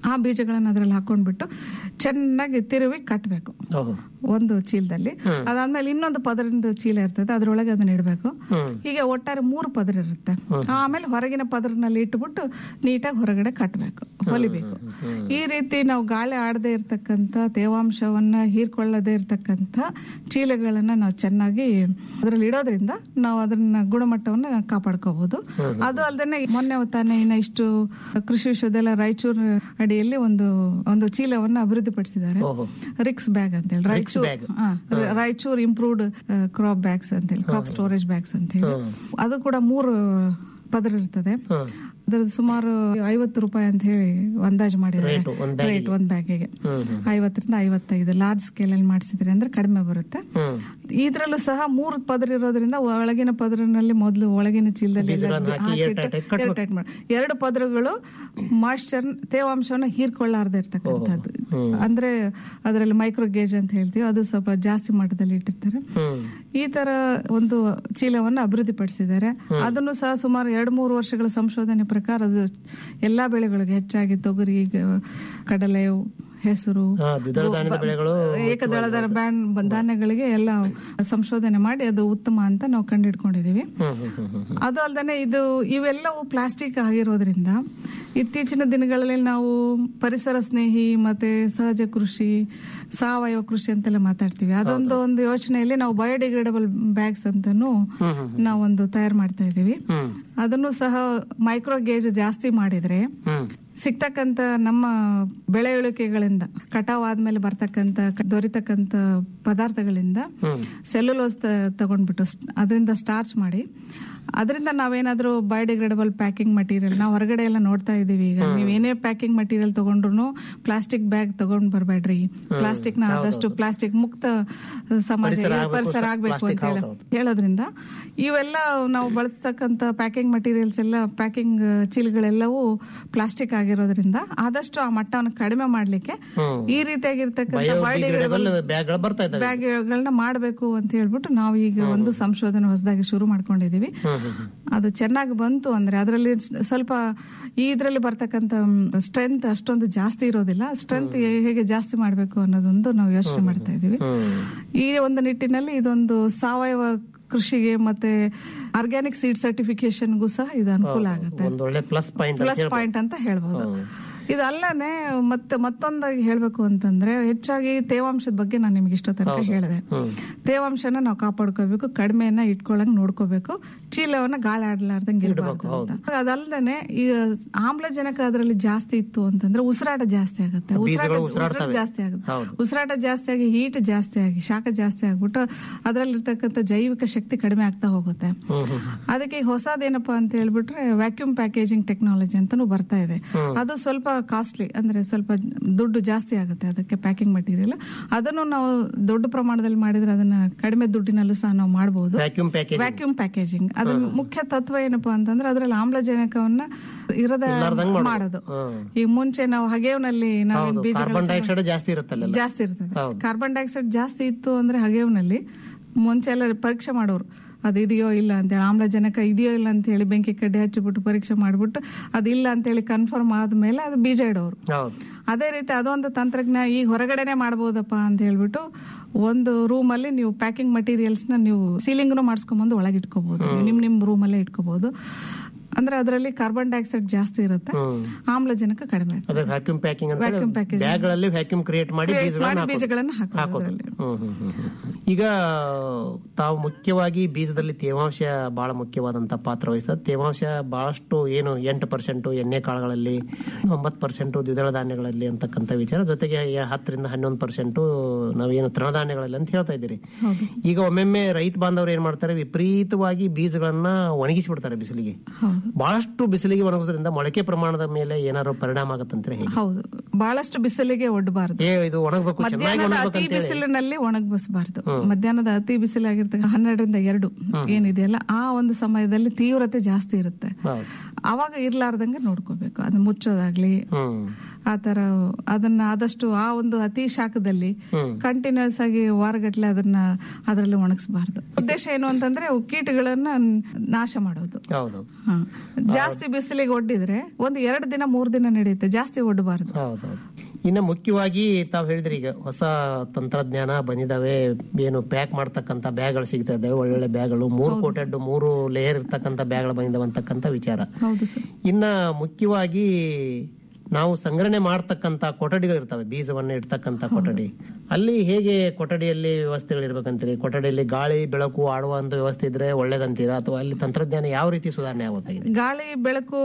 ಆ ಬೀಜಗಳನ್ನ ಅದ್ರಲ್ಲಿ ಹಾಕೊಂಡ್ಬಿಟ್ಟು ಚೆನ್ನಾಗಿ ತಿರುವಿ ಕಟ್ಟಬೇಕು ಓಹೋ ಒಂದು ಚೀಲದಲ್ಲಿ ಅದಾದ್ಮೇಲೆ ಇನ್ನೊಂದು ಪದರದ ಚೀಲ ಇರ್ತದೆ ಅದ್ರೊಳಗೆ ಅದನ್ನ ಇಡಬೇಕು ಹೀಗೆ ಒಟ್ಟಾರೆ ಮೂರು ಪದರ ಇರುತ್ತೆ ಆಮೇಲೆ ಹೊರಗಿನ ಪದರನಲ್ಲಿ ಇಟ್ಬಿಟ್ಟು ನೀಟಾಗಿ ಹೊರಗಡೆ ಕಟ್ಟಬೇಕು ಹೊಲಿಬೇಕು ಈ ರೀತಿ ನಾವು ಗಾಳಿ ಆಡದೆ ಇರ್ತಕ್ಕಂಥ ತೇವಾಂಶವನ್ನ ಹೀರ್ಕೊಳ್ಳದೆ ಇರ್ತಕ್ಕಂಥ ಚೀಲಗಳನ್ನ ನಾವು ಚೆನ್ನಾಗಿ ಅದ್ರಲ್ಲಿ ಇಡೋದ್ರಿಂದ ನಾವು ಅದನ್ನ ಗುಣಮಟ್ಟವನ್ನ ಕಾಪಾಡ್ಕೋಬಹುದು ಅದು ಅಲ್ಲದೆ ಮೊನ್ನೆ ತಾನೇ ಇನ್ನ ಇಷ್ಟು ಕೃಷಿ ವಿಶ್ವವಿದ್ಯಾಲಯ ರಾಯಚೂರು ಅಡಿಯಲ್ಲಿ ಒಂದು ಒಂದು ಚೀಲವನ್ನ ಅಭಿವೃದ್ಧಿಪಡಿಸಿದ್ದಾರೆ ಓಹೋ. ರಿಕ್ಸ್ ಬ್ಯಾಗ್ ಅಂತ ಹೇಳಿ ರಾಯಚೂರು bag. ಹಾ, ರಾಯಚೂರ್ ಇಂಪ್ರೂವ್ಡ್ ಕ್ರಾಪ್ ಬ್ಯಾಗ್ಸ್ ಅಂತ ಹೇಳಿ ಕ್ರಾಪ್ ಸ್ಟೋರೇಜ್ ಬ್ಯಾಗ್ಸ್ ಅಂತ ಹೇಳಿ ಅದು ಕೂಡ ಮೂರು ಪದರ ಇರ್ತದೆ ಅದ್ರದ್ದು ಸುಮಾರು ಐವತ್ತು ರೂಪಾಯಿ ಅಂತ ಹೇಳಿ ಅಂದಾಜು ಮಾಡಿದ್ದಾರೆ Rate ಒಂದ್ bag ರೇಟ್ ಒಂದ್ ಬ್ಯಾಗಿಗೆ ಹ್ಮ್, ಐವತ್ತರಿಂದ ಐವತ್ತೈದು ಲಾರ್ಜ್ ಸ್ಕೇಲ್ ಅಲ್ಲಿ ಮಾಡಿಸಿದ್ರೆ ಅಂದ್ರೆ ಕಡಿಮೆ ಬರುತ್ತೆ ಹ್ಮ್ ಇದ್ರಲ್ಲೂ ಸಹ ಮೂರು ಪದರ ಇರೋದ್ರಿಂದ ಒಳಗಿನ ಪದರಿನಲ್ಲಿ ಮೊದಲು ಒಳಗಿನ ಚೀಲದಲ್ಲಿ ಎಲ್ಲ ಬೀಜಗಳನ್ನ ಹಾಕಿ ಹಾಕಿಟ್ಟು air tight ಆಗಿ ಕಟ್ಬೇಕು. air tight ಮಾಡಿ- ಎರಡು ಪದರಗಳು ಮಾಯಿಶ್ಚರ್ ತೇವಾಂಶವನ್ನ ಹೀರ್ಕೊಳ್ಳಾರ್ದೆ ಇರ್ತಕ್ಕಂಥದ್ದು ಅಂದ್ರೆ ಅದರಲ್ಲಿ ಮೈಕ್ರೋ ಗೇಜ್ ಅಂತ ಹೇಳ್ತೀವಿ ಅದು ಸ್ವಲ್ಪ ಜಾಸ್ತಿ ಮಟ್ಟದಲ್ಲಿ ಇಟ್ಟಿರ್ತಾರೆ ಹ್ಮ್ ಈ ತರ ಒಂದು ಚೀಲವನ್ನು ಅಭಿವೃದ್ಧಿಪಡಿಸಿದ್ದಾರೆ ಅದನ್ನು ಸಹ ಸುಮಾರು ಎರಡು ಮೂರು ವರ್ಷಗಳ ಸಂಶೋಧನೆ ಪ್ರಕಾರ ಅದು ಎಲ್ಲಾ ಬೆಳೆಗಳಿಗೆ ಹೆಚ್ಚಾಗಿ ತೊಗರಿ ಗ- ಕಡಲೆ ಹೆಸರು ಹಾ, ದ್ವಿದಳ ಧಾನ್ಯದ ಬೆಳೆಗಳು ಏಕದಳ ಬ್ಯಾನ್ ಧಾನ್ಯಗಳಿಗೆ ಎಲ್ಲ ಸಂಶೋಧನೆ ಮಾಡಿ ಅದು ಉತ್ತಮ ಅಂತ ನಾವು ಕಂಡಿಡ್ಕೊಂಡಿದೀವಿ ಹ್ಮ್ ಹ್ಮ್ ಹ್ಮ್ ಹ್ಮ್ ಅದು ಅಲ್ಲದೆ ಇದು ಇವೆಲ್ಲವೂ ಪ್ಲಾಸ್ಟಿಕ್ ಆಗಿರೋದ್ರಿಂದ ಇತ್ತೀಚಿನ ದಿನಗಳಲ್ಲಿ ನಾವು ಪರಿಸರ ಸ್ನೇಹಿ ಮತ್ತೆ ಸಹಜ ಕೃಷಿ ಸಾವಯವ ಕೃಷಿ ಅಂತೆಲ್ಲ ಮಾತಾಡ್ತೀವಿ ಅದೊಂದು ಒಂದು ಯೋಚನೆಯಲ್ಲಿ ನಾವು ಬಯೋಡಿಗ್ರೇಡಬಲ್ ಬ್ಯಾಗ್ಸ್ ಅಂತಾನು ನಾವೊಂದು ತಯಾರು ಮಾಡ್ತಾ ಇದೀವಿ ಹ್ಮ್ ಅದನ್ನು ಸಹ ಮೈಕ್ರೋ ಗೇಜ್ ಜಾಸ್ತಿ ಮಾಡಿದ್ರೆ ಹ್ಮ್ ಸಿಗ್ತಕ್ಕಂತ ನಮ್ಮ ಬೆಳೆ ಇಳಿಕೆಗಳಿಂದ ಕಟಾವ್ ಆದ್ಮೇಲೆ ಬರ್ತಕ್ಕಂತ ಕ- ದೊರಿತಕ್ಕಂತ ಪದಾರ್ಥಗಳಿಂದ ಸೆಲ್ಯುಲೋಸ್ ತಗೊಂಡ್ಬಿಟ್ಟು ಸ್- ಅದರಿಂದ ಸ್ಟಾರ್ಚ್ ಮಾಡಿ ಅದರಿಂದ ನಾವೇನಾದ್ರೂ ಬಯೋಡಿಗ್ರೇಡಬಲ್ ಪ್ಯಾಕಿಂಗ್ ಮಟೀರಿಯಲ್ ನಾವು ಹೊರಗಡೆ ಎಲ್ಲ ನೋಡ್ತಾ ಇದೀವಿ ಈಗ ನೀವು ಏನೇ ಪ್ಯಾಕಿಂಗ್ ಮಟೀರಿಯಲ್ ತಗೊಂಡ್ರು ಪ್ಲಾಸ್ಟಿಕ್ ಬ್ಯಾಗ್ ತಗೊಂಡ್ ಬರ್ಬೇಡ್ರಿ ಪ್ಲಾಸ್ಟಿಕ್ ನ ಆದಷ್ಟು ಪ್ಲಾಸ್ಟಿಕ್ ಮುಕ್ತ ಸಮಾಜ ಪರಿಸರ ಆಗ್ಬೇಕು, ಪರಿಸರ ಆಗ್ಬೇಕು ಅಂತ plastic ಹೇಳಿ ಹೌದು, ಹೇಳೋದ್ರಿಂದ ಇವೆಲ್ಲ ನಾವು ಬಳಸ್ತಕ್ಕಂತ ಪ್ಯಾಕಿಂಗ್ ಮಟೀರಿಯಲ್ಸ್ ಎಲ್ಲ ಪ್ಯಾಕಿಂಗ್ ಚೀಲಗಳೆಲ್ಲವೂ ಪ್ಲಾಸ್ಟಿಕ್ ಆಗಿರೋದ್ರಿಂದ ಆದಷ್ಟು ಆ ಮಟ್ಟವನ್ನು ಕಡಿಮೆ ಮಾಡ್ಲಿಕ್ಕೆ ಈ ರೀತಿಯಾಗಿರ್ತಕ್ಕಂಥ ಬಯೋಡಿಗ್ರೇಡಬಲ್ ಬ್ಯಾಗ್ಗಳು ಬರ್ತಾ ಇದ್ದಾವೆ ಬ್ಯಾಗ್ಗಳನ್ನ ಮಾಡಬೇಕು ಅಂತ ಹೇಳ್ಬಿಟ್ಟು ನಾವು ಈಗ ಒಂದು ಸಂಶೋಧನೆ ಹೊಸದಾಗಿ ಶುರು ಮಾಡ್ಕೊಂಡಿದೀವಿ ಅದು ಚೆನ್ನಾಗಿ ಬಂತು ಅಂದ್ರೆ ಅದರಲ್ಲಿ ಸ್ವಲ್ಪ ಈ ಇದ್ರಲ್ಲಿ ಬರ್ತಕ್ಕಂಥ ಸ್ಟ್ರೆಂತ್ ಅಷ್ಟೊಂದು ಜಾಸ್ತಿ ಇರೋದಿಲ್ಲ ಸ್ಟ್ರೆಂತ್ ಹೇಗೆ ಜಾಸ್ತಿ ಮಾಡಬೇಕು ಅನ್ನೋದೊಂದು ನಾವು ಯೋಚನೆ ಮಾಡ್ತಾ ಇದೀವಿ ಈ ಒಂದು ನಿಟ್ಟಿನಲ್ಲಿ ಇದೊಂದು ಸಾವಯವ ಕೃಷಿಗೆ ಮತ್ತೆ ಆರ್ಗ್ಯಾನಿಕ್ ಸೀಡ್ ಸರ್ಟಿಫಿಕೇಶನ್ಗೂ ಸಹ ಇದು ಅನುಕೂಲ ಆಗುತ್ತೆ ಒಂದ್ ಒಳ್ಳೆ ಪ್ಲಸ್ ಪಾಯಿಂಟ್ ಪ್ಲಸ್ ಪಾಯಿಂಟ್ ಅಂತ ಹೇಳ್ಬೋದು ಇದಲ್ಲದೆ ಮತ್ತೆ ಮತ್ತೊಂದಾಗಿ ಹೇಳ್ಬೇಕು ಅಂತಂದ್ರೆ ಹೆಚ್ಚಾಗಿ ತೇವಾಂಶದ ಬಗ್ಗೆ ನಾನು ನಿಮ್ಗೆ ಇಷ್ಟ ತನಕ ಹೇಳಿದೆ ತೇವಾಂಶನ ನಾವು ಕಾಪಾಡ್ಕೋಬೇಕು ಕಡಿಮೆಯನ್ನ ಇಟ್ಕೊಳಂಗ್ ನೋಡ್ಕೋಬೇಕು ಚೀಲವನ್ನ ಗಾಳಿ ಆಡ್ಲಾರ್ದಂಗೆ ಇರಬಾರ್ದು ಅಂತ ಅದಲ್ಲದೆ ಈಗ ಆಮ್ಲಜನಕ ಅದರಲ್ಲಿ ಜಾಸ್ತಿ ಇತ್ತು ಅಂತಂದ್ರೆ ಉಸಿರಾಟ ಜಾಸ್ತಿ ಆಗುತ್ತೆ ಉಸಿರಾಟ ಉಸಿರಾಟ ಜಾಸ್ತಿ ಆಗುತ್ತೆ ಉಸಿರಾಟ ಜಾಸ್ತಿ ಆಗಿ ಹೀಟ್ ಜಾಸ್ತಿ ಆಗಿ ಶಾಖ ಜಾಸ್ತಿ ಆಗ್ಬಿಟ್ಟು ಅದರಲ್ಲಿರ್ತಕ್ಕಂಥ ಜೈವಿಕ ಶಕ್ತಿ ಕಡಿಮೆ ಆಗ್ತಾ ಹೋಗುತ್ತೆ ಅದಕ್ಕೆ ಈಗ ಹೊಸದೇನಪ್ಪಾ ಅಂತ ಹೇಳ್ಬಿಟ್ರೆ ವ್ಯಾಕ್ಯೂಮ್ ಪ್ಯಾಕೇಜಿಂಗ್ ಟೆಕ್ನಾಲಜಿ ಅಂತಾನು ಬರ್ತಾ ಇದೆ ಅದು ಸ್ವಲ್ಪ ಕಾಸ್ಟ್ಲಿ ಅಂದ್ರೆ ಸ್ವಲ್ಪ ದುಡ್ಡು ಜಾಸ್ತಿ ಆಗುತ್ತೆ ಅದಕ್ಕೆ ಪ್ಯಾಕಿಂಗ್ ಮಟೀರಿಯಲ್ ಅದನ್ನು ನಾವು ದೊಡ್ಡ ಪ್ರಮಾಣದಲ್ಲಿ ಮಾಡಿದ್ರೆ ಅದನ್ನ ಕಡಿಮೆ ದುಡ್ಡಿನಲ್ಲೂ ಸಹ ನಾವು ಮಾಡಬಹುದು ವ್ಯಾಕ್ಯೂಮ್ ಪ್ಯಾಕೇಜ್ ವ್ಯಾಕ್ಯೂಮ್ ಪ್ಯಾಕೇಜಿಂಗ್ ಅದ್ರ ಮುಖ್ಯ ತತ್ವ ಏನಪ್ಪಾ ಅಂತಂದ್ರೆ ಅದ್ರಲ್ಲಿ ಆಮ್ಲಜನಕವನ್ನ ಇರದ ಮಾಡೋದು ಈಗ ಮುಂಚೆ ನಾವು ಹಗೆವ್ನಲ್ಲಿ ನಾವು ಬೀಜಗಳ ಕಾರ್ಬನ್ ಡೈಆಕ್ಸೈಡ್ ಜಾಸ್ತಿ ಇರುತ್ತಲ್ಲ ಜಾಸ್ತಿ ಇರ್ತದೆ ಕಾರ್ಬನ್ ಡೈಆಕ್ಸೈಡ್ ಜಾಸ್ತಿ ಇತ್ತು ಅಂದ್ರೆ ಹಗೆವ್ನಲ್ಲಿ ಮುಂಚೆ ಎಲ್ಲ ಪರೀಕ್ಷೆ ಮಾಡೋರು ಅದು ಇದೆಯೋ ಇಲ್ಲ ಅಂತೇಳಿ ಆಮ್ಲಜನಕ ಇದೆಯೋ ಇಲ್ಲ ಅಂತ ಹೇಳಿ ಬೆಂಕಿ ಕಡ್ಡಿ ಹಚ್ಚಿಬಿಟ್ಟು ಪರೀಕ್ಷೆ ಮಾಡಿಬಿಟ್ಟು ಅದಿಲ್ಲ ಅಂತೇಳಿ ಕನ್ಫರ್ಮ್ ಆದ್ಮೇಲೆ ಅದು ಬೀಜ ಇಡೋರು ಹೌದು ಅದೇ ರೀತಿ ಅದೊಂದು ತಂತ್ರಜ್ಞಾನ ಈಗ ಹೊರಗಡೆನೆ ಮಾಡ್ಬೋದಪ್ಪ ಅಂತ ಹೇಳ್ಬಿಟ್ಟು ಒಂದು ರೂಮ್ ಅಲ್ಲಿ ನೀವು ಪ್ಯಾಕಿಂಗ್ ಮಟೀರಿಯಲ್ಸ್ ನ ನೀವು ಸೀಲಿಂಗ್ನು ಮಾಡಿಸ್ಕೊಂಬಂದು ಒಳಗೆ ಇಟ್ಕೋಬಹುದು ನಿಮ್ ನಿಮ್ ರೂಮ್ ಅಲ್ಲೇ ಇಟ್ಕೋಬಹುದು ಅಂದ್ರೆ ಅದರಲ್ಲಿ ಕಾರ್ಬನ್ ಡೈಆಕ್ಸೈಡ್ ಜಾಸ್ತಿ ಇರುತ್ತೆ ಆಮ್ಲಜನಕ ಕಡಿಮೆ ಇರುತ್ತೆ ಅದೇ ವ್ಯಾಕ್ಯೂಮ್ ಪ್ಯಾಕಿಂಗ್ ಅಂತ Vacuum packaging. ಬ್ಯಾಗ್ ಗಳಲ್ಲಿ ವ್ಯಾಕ್ಯೂಮ್ ಕ್ರಿಯೇಟ್ ಮಾಡಿ Create ಬೀಜಗಳನ್ನ ಮಾಡಿ ಹಾಕೋದು. ಬೀಜಗಳನ್ನ ಹಾಕೋದು ಹಾಕೋದು. ಅದ್ರಲ್ಲಿ. ಹ್ಮ್, ಹ್ಮ್, ಹ್ಮ್, ಹ್ಮ್. ಈಗ ತಾವು ಮುಖ್ಯವಾಗಿ ಬೀಜದಲ್ಲಿ ತೇವಾಂಶ ಬಹಳ ಮುಖ್ಯವಾದಂತ ಪಾತ್ರ ವಹಿಸ್ತದೆ ತೇವಾಂಶ ಬಹಳಷ್ಟು ಏನು ಎಂಟು ಪರ್ಸೆಂಟ್ ಎಣ್ಣೆ ಕಾಳುಗಳಲ್ಲಿ ಒಂಬತ್ತು ಪರ್ಸೆಂಟ್ ದ್ವಿದಳ ಧಾನ್ಯಗಳಲ್ಲಿ ಅಂತಕ್ಕಂಥ ವಿಚಾರ ಜೊತೆಗೆ ಯ- ಹತ್ತರಿಂದ ಹನ್ನೊಂದು ಪರ್ಸೆಂಟ್ ನಾವೇನು ತೃಣಧಾನ್ಯಗಳಲ್ಲಿ ಅಂತ ಹೇಳ್ತಾ ಇದ್ದೀರಿ ಈಗ ಒಮ್ಮೊಮ್ಮೆ ರೈತ ಬಾಂಧವರು ಏನ್ ಮಾಡ್ತಾರೆ ವಿಪರೀತವಾಗಿ ಬೀಜಗಳನ್ನ ಒಣಗಿಸಿ ಬಿಡ್ತಾರೆ ಬಿಸಿಲಿಗೆ ಬಹಳಷ್ಟು ಬಿಸಿಲಿಗೆ ಒಣಗೋದ್ರಿಂದ ಮೊಳಕೆ ಪ್ರಮಾಣದ ಮೇಲೆ ಏನಾದ್ರು ಪರಿಣಾಮ ಆಗತ್ತಂದ್ರೆ ಹೇಗೆ ಹೌದು ಬಹಳಷ್ಟು ಬಿಸಿಲಿಗೆ ಒಡ್ಡಬಾರದು ಏ ಇದು ಒಣಗಬೇಕು ಚೆನ್ನಾಗಿ ಮಧ್ಯಾಹ್ನದ ಒಣಗಬೇಕು ಅತಿ ಅಂತ ಹೇಳಿ ಬಿಸಿಲಿನಲ್ಲಿ ಒಣಗಿಸಬಾರ್ದು ಮಧ್ಯಾಹ್ನದ ಅತಿ ಬಿಸಿಲಾಗಿರ್ತಕ್ಕ ಹನ್ನೆರಡರಿಂದ ಎರಡು ಏನಿದೆಯಲ್ಲ ಆ ಒಂದು ಸಮಯದಲ್ಲಿ ತೀವ್ರತೆ ಜಾಸ್ತಿ ಇರುತ್ತೆ ಹೌದು ಅವಾಗ ಇರ್ಲಾರ್ದಂಗೆ ನೋಡ್ಕೋಬೇಕು ಅದು ಮುಚ್ಚೋದಾಗ್ಲಿ ಹ್ಮ್ ಆ ತರ ಅದನ್ನ ಆದಷ್ಟು ಆ ಒಂದು ಅತಿ ಶಾಖದಲ್ಲಿ ಕಂಟಿನ್ಯೂಸ್ ಆಗಿ ವಾರಗಟ್ಲೆ ಅದನ್ನ ಅದರಲ್ಲಿ ಒಣಗಿಸಬಾರ್ದು ಉದ್ದೇಶ ಏನು ಅಂತಂದ್ರೆ ಅವು ಕೀಟಗಳನ್ನ ನಾಶ ಮಾಡೋದು ಹೌದೌದು ಹಾ. ಜಾಸ್ತಿ ಬಿಸಿಲಿಗೆ ಒಡ್ಡಿದ್ರೆ ಒಂದು ಎರಡು ದಿನ ಮೂರ್ ದಿನ ನಡೆಯುತ್ತೆ ಜಾಸ್ತಿ ಒಡ್ಡಬಾರ್ದು ಹೌದೌದು ಇನ್ನು ಮುಖ್ಯವಾಗಿ ತಾವು ಹೇಳಿದ್ರಿ ಈಗ ಹೊಸ ತಂತ್ರಜ್ಞಾನ ಬಂದಿದಾವೆ ಏನು ಪ್ಯಾಕ್ ಮಾಡ್ತಕ್ಕಂಥ ಬ್ಯಾಗ್ಗಳು ಸಿಗ್ತಾ ಇದಾವೆ ಒಳ್ಳೊಳ್ಳೆ ಬ್ಯಾಗ್ಗಳು ಮೂರು ಕೋಟೆಡ್ ಮೂರು ಲೇಯರ್ ಇರ್ತಕ್ಕಂಥ ಬ್ಯಾಗ್ಗಳು ಬಂದಿದಾವೆ ಅಂತಕ್ಕಂಥ ವಿಚಾರ ಹೌದು ಸರ್ ಇನ್ನ ಮುಖ್ಯವಾಗಿ ನಾವು ಸಂಗ್ರಹಣೆ ಮಾಡ್ತಕ್ಕಂಥ ಕೊಠಡಿಗಳು ಇರ್ತವೆ ಬೀಜವನ್ನ ಇಡ್ತಕ್ಕಂಥ ಕೊಠಡಿ ಅಲ್ಲಿ ಹೇಗೆ ಕೊಠಡಿಯಲ್ಲಿ ವ್ಯವಸ್ಥೆಗಳು ಇರ್ಬೇಕಂತೀರಿ ಕೊಠಡಿಯಲ್ಲಿ ಗಾಳಿ ಬೆಳಕು ಆಡುವಂತ ವ್ಯವಸ್ಥೆ ಇದ್ರೆ ಒಳ್ಳೇದಂತೀರಾ ಅಥವಾ ಅಲ್ಲಿ ತಂತ್ರಜ್ಞಾನ ಯಾವ ರೀತಿ ಸುಧಾರಣೆ ಆಗಬೇಕಾಗಿದೆ ಗಾಳಿ ಬೆಳಕು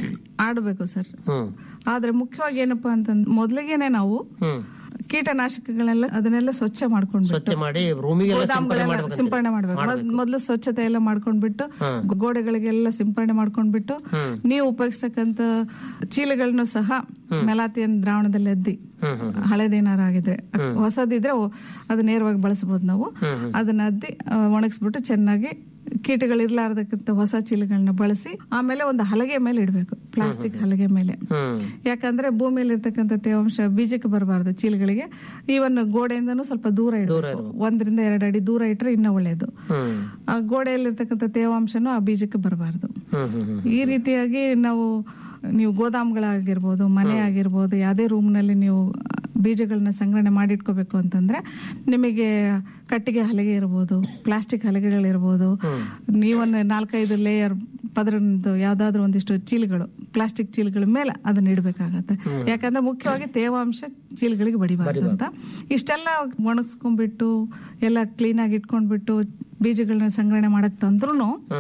ಆಡಬೇಕು ಸರ್ ಹ್ಮ್ ಆದ್ರೆ ಮುಖ್ಯವಾಗಿ ಏನಪ್ಪಾ ಅಂತಂದ್ರೆ ಮೊದ್ಲಿಗೆನೆ ನಾವು ಹ್ಮ್ ಕೀಟನಾಶಕಗಳೆಲ್ಲ ಅದನ್ನೆಲ್ಲ ಸ್ವಚ್ಛ ಮಾಡ್ಕೊಂಡು ಸ್ವಚ್ಛ ಮಾಡಿ ರೂಮಿಗೆಲ್ಲ ಸಿಂಪಡಣೆ ಗೋದಾಮ್ಗಳೆಲ್ಲ ಮಾಡ್ಬೇಕಂತೀರಿ? ಸಿಂಪರಣೆ ಮಾಡ್ಬೇಕು ಮೊದ್- ಮೊದ್ಲು ಸ್ವಚ್ಛತೆ ಎಲ್ಲ ಮಾಡ್ಕೊಂಡ್ಬಿಟ್ಟು ಗೋಡೆಗಳಿಗೆಲ್ಲ ಸಿಂಪರಣೆ ಮಾಡ್ಕೊಂಡ್ಬಿಟ್ಟು ನೀವು ಉಪಯೋಗಿಸ್ತಕ್ಕಂತ ಚೀಲಗಳನ್ನು ಸಹ ಮೆಲಾತಿಯನ್ ದ್ರಾವಣದಲ್ಲಿ ಅದ್ದಿ ಹ್ಮ್ ಹ್ಮ್ ಹಳೇದೇನಾರ ಆಗಿದ್ರೆ ಹೊಸದಿದ್ರೆ ಅವು ಅದು ನೇರವಾಗಿ ಬಳಸಬಹುದು ನಾವು ಅದನ್ನ ಅದ್ದಿ ಆ, ಒಣಗಿಸ್ಬಿಟ್ಟು ಚೆನ್ನಾಗಿ ಕೀಟಗಳಿರ್ಲಾರ್ದಕ್ಕಂತ ಹೊಸ ಚೀಲಗಳನ್ನ ಬಳಸಿ ಆಮೇಲೆ ಒಂದು ಹಲಗೆ ಮೇಲೆ ಇಡಬೇಕು ಪ್ಲಾಸ್ಟಿಕ್ ಹಲಗೆ ಮೇಲೆ ಹ್ಮ್ ಯಾಕಂದ್ರೆ ಭೂಮಿಯಲ್ಲಿ ಇರ್ತಕ್ಕಂಥ ತೇವಾಂಶ ಬೀಜಕ್ಕೆ ಬರಬಾರ್ದು ಚೀಲಗಳಿಗೆ ಈವನ್ ಗೋಡೆಯಿಂದನೂ ಸ್ವಲ್ಪ ದೂರ ಇಡಬೇಕು ಒಂದರಿಂದ ಎರಡು ಅಡಿ ದೂರ ಇಟ್ರೆ ಇನ್ನೂ ಒಳ್ಳೆಯದು ಹ್ಮ್ ಆ ಗೋಡೆಯಲ್ಲಿರ್ತಕ್ಕಂಥ ತೇವಾಂಶನೂ ಆ ಬೀಜಕ್ಕೆ ಬರಬಾರ್ದು ಹ್ಮ್ ಹ್ಮ್ ಹ್ಮ್ ಈ ರೀತಿಯಾಗಿ ನಾವು ನೀವು ಗೋದಾಮ್ಗಳಾಗಿರ್ಬೋದು ಮನೆ ಆಗಿರ್ಬೋದು ಯಾವುದೇ ರೂಮ್ನಲ್ಲಿ ನೀವು ಬೀಜಗಳನ್ನ ಸಂಗ್ರಹಣೆ ಮಾಡಿಟ್ಕೋಬೇಕು ಅಂತಂದ್ರೆ ನಿಮಗೆ ಕಟ್ಟಿಗೆ ಹಲಗೆ ಇರ್ಬೋದು ಪ್ಲಾಸ್ಟಿಕ್ ಹಲಗೆಗಳಿರ್ಬೋದು ನೀವೊಂದು ನಾಲ್ಕೈದು ಲೇಯರ್ ಪದರದ್ದು ಯಾವ್ದಾದ್ರು ಒಂದಿಷ್ಟು ಚೀಲಗಳು ಪ್ಲಾಸ್ಟಿಕ್ ಚೀಲಗಳ ಮೇಲೆ ಅದನ್ನ ಇಡಬೇಕಾಗತ್ತೆ ಯಾಕಂದ್ರೆ ಮುಖ್ಯವಾಗಿ ತೇವಾಂಶ ಚೀಲಗಳಿಗೆ ಬಡಿಬಾರ್ದು ಅಂತ ಇಷ್ಟೆಲ್ಲ ಒಣಗಿಸ್ಕೊಂಡ್ಬಿಟ್ಟು ಎಲ್ಲ ಕ್ಲೀನ್ ಆಗಿ ಇಟ್ಕೊಂಡ್ಬಿಟ್ಟು ಬೀಜಗಳನ್ನ ಸಂಗ್ರಹಣೆ ಮಾಡಕ್ ತಂದ್ರೂ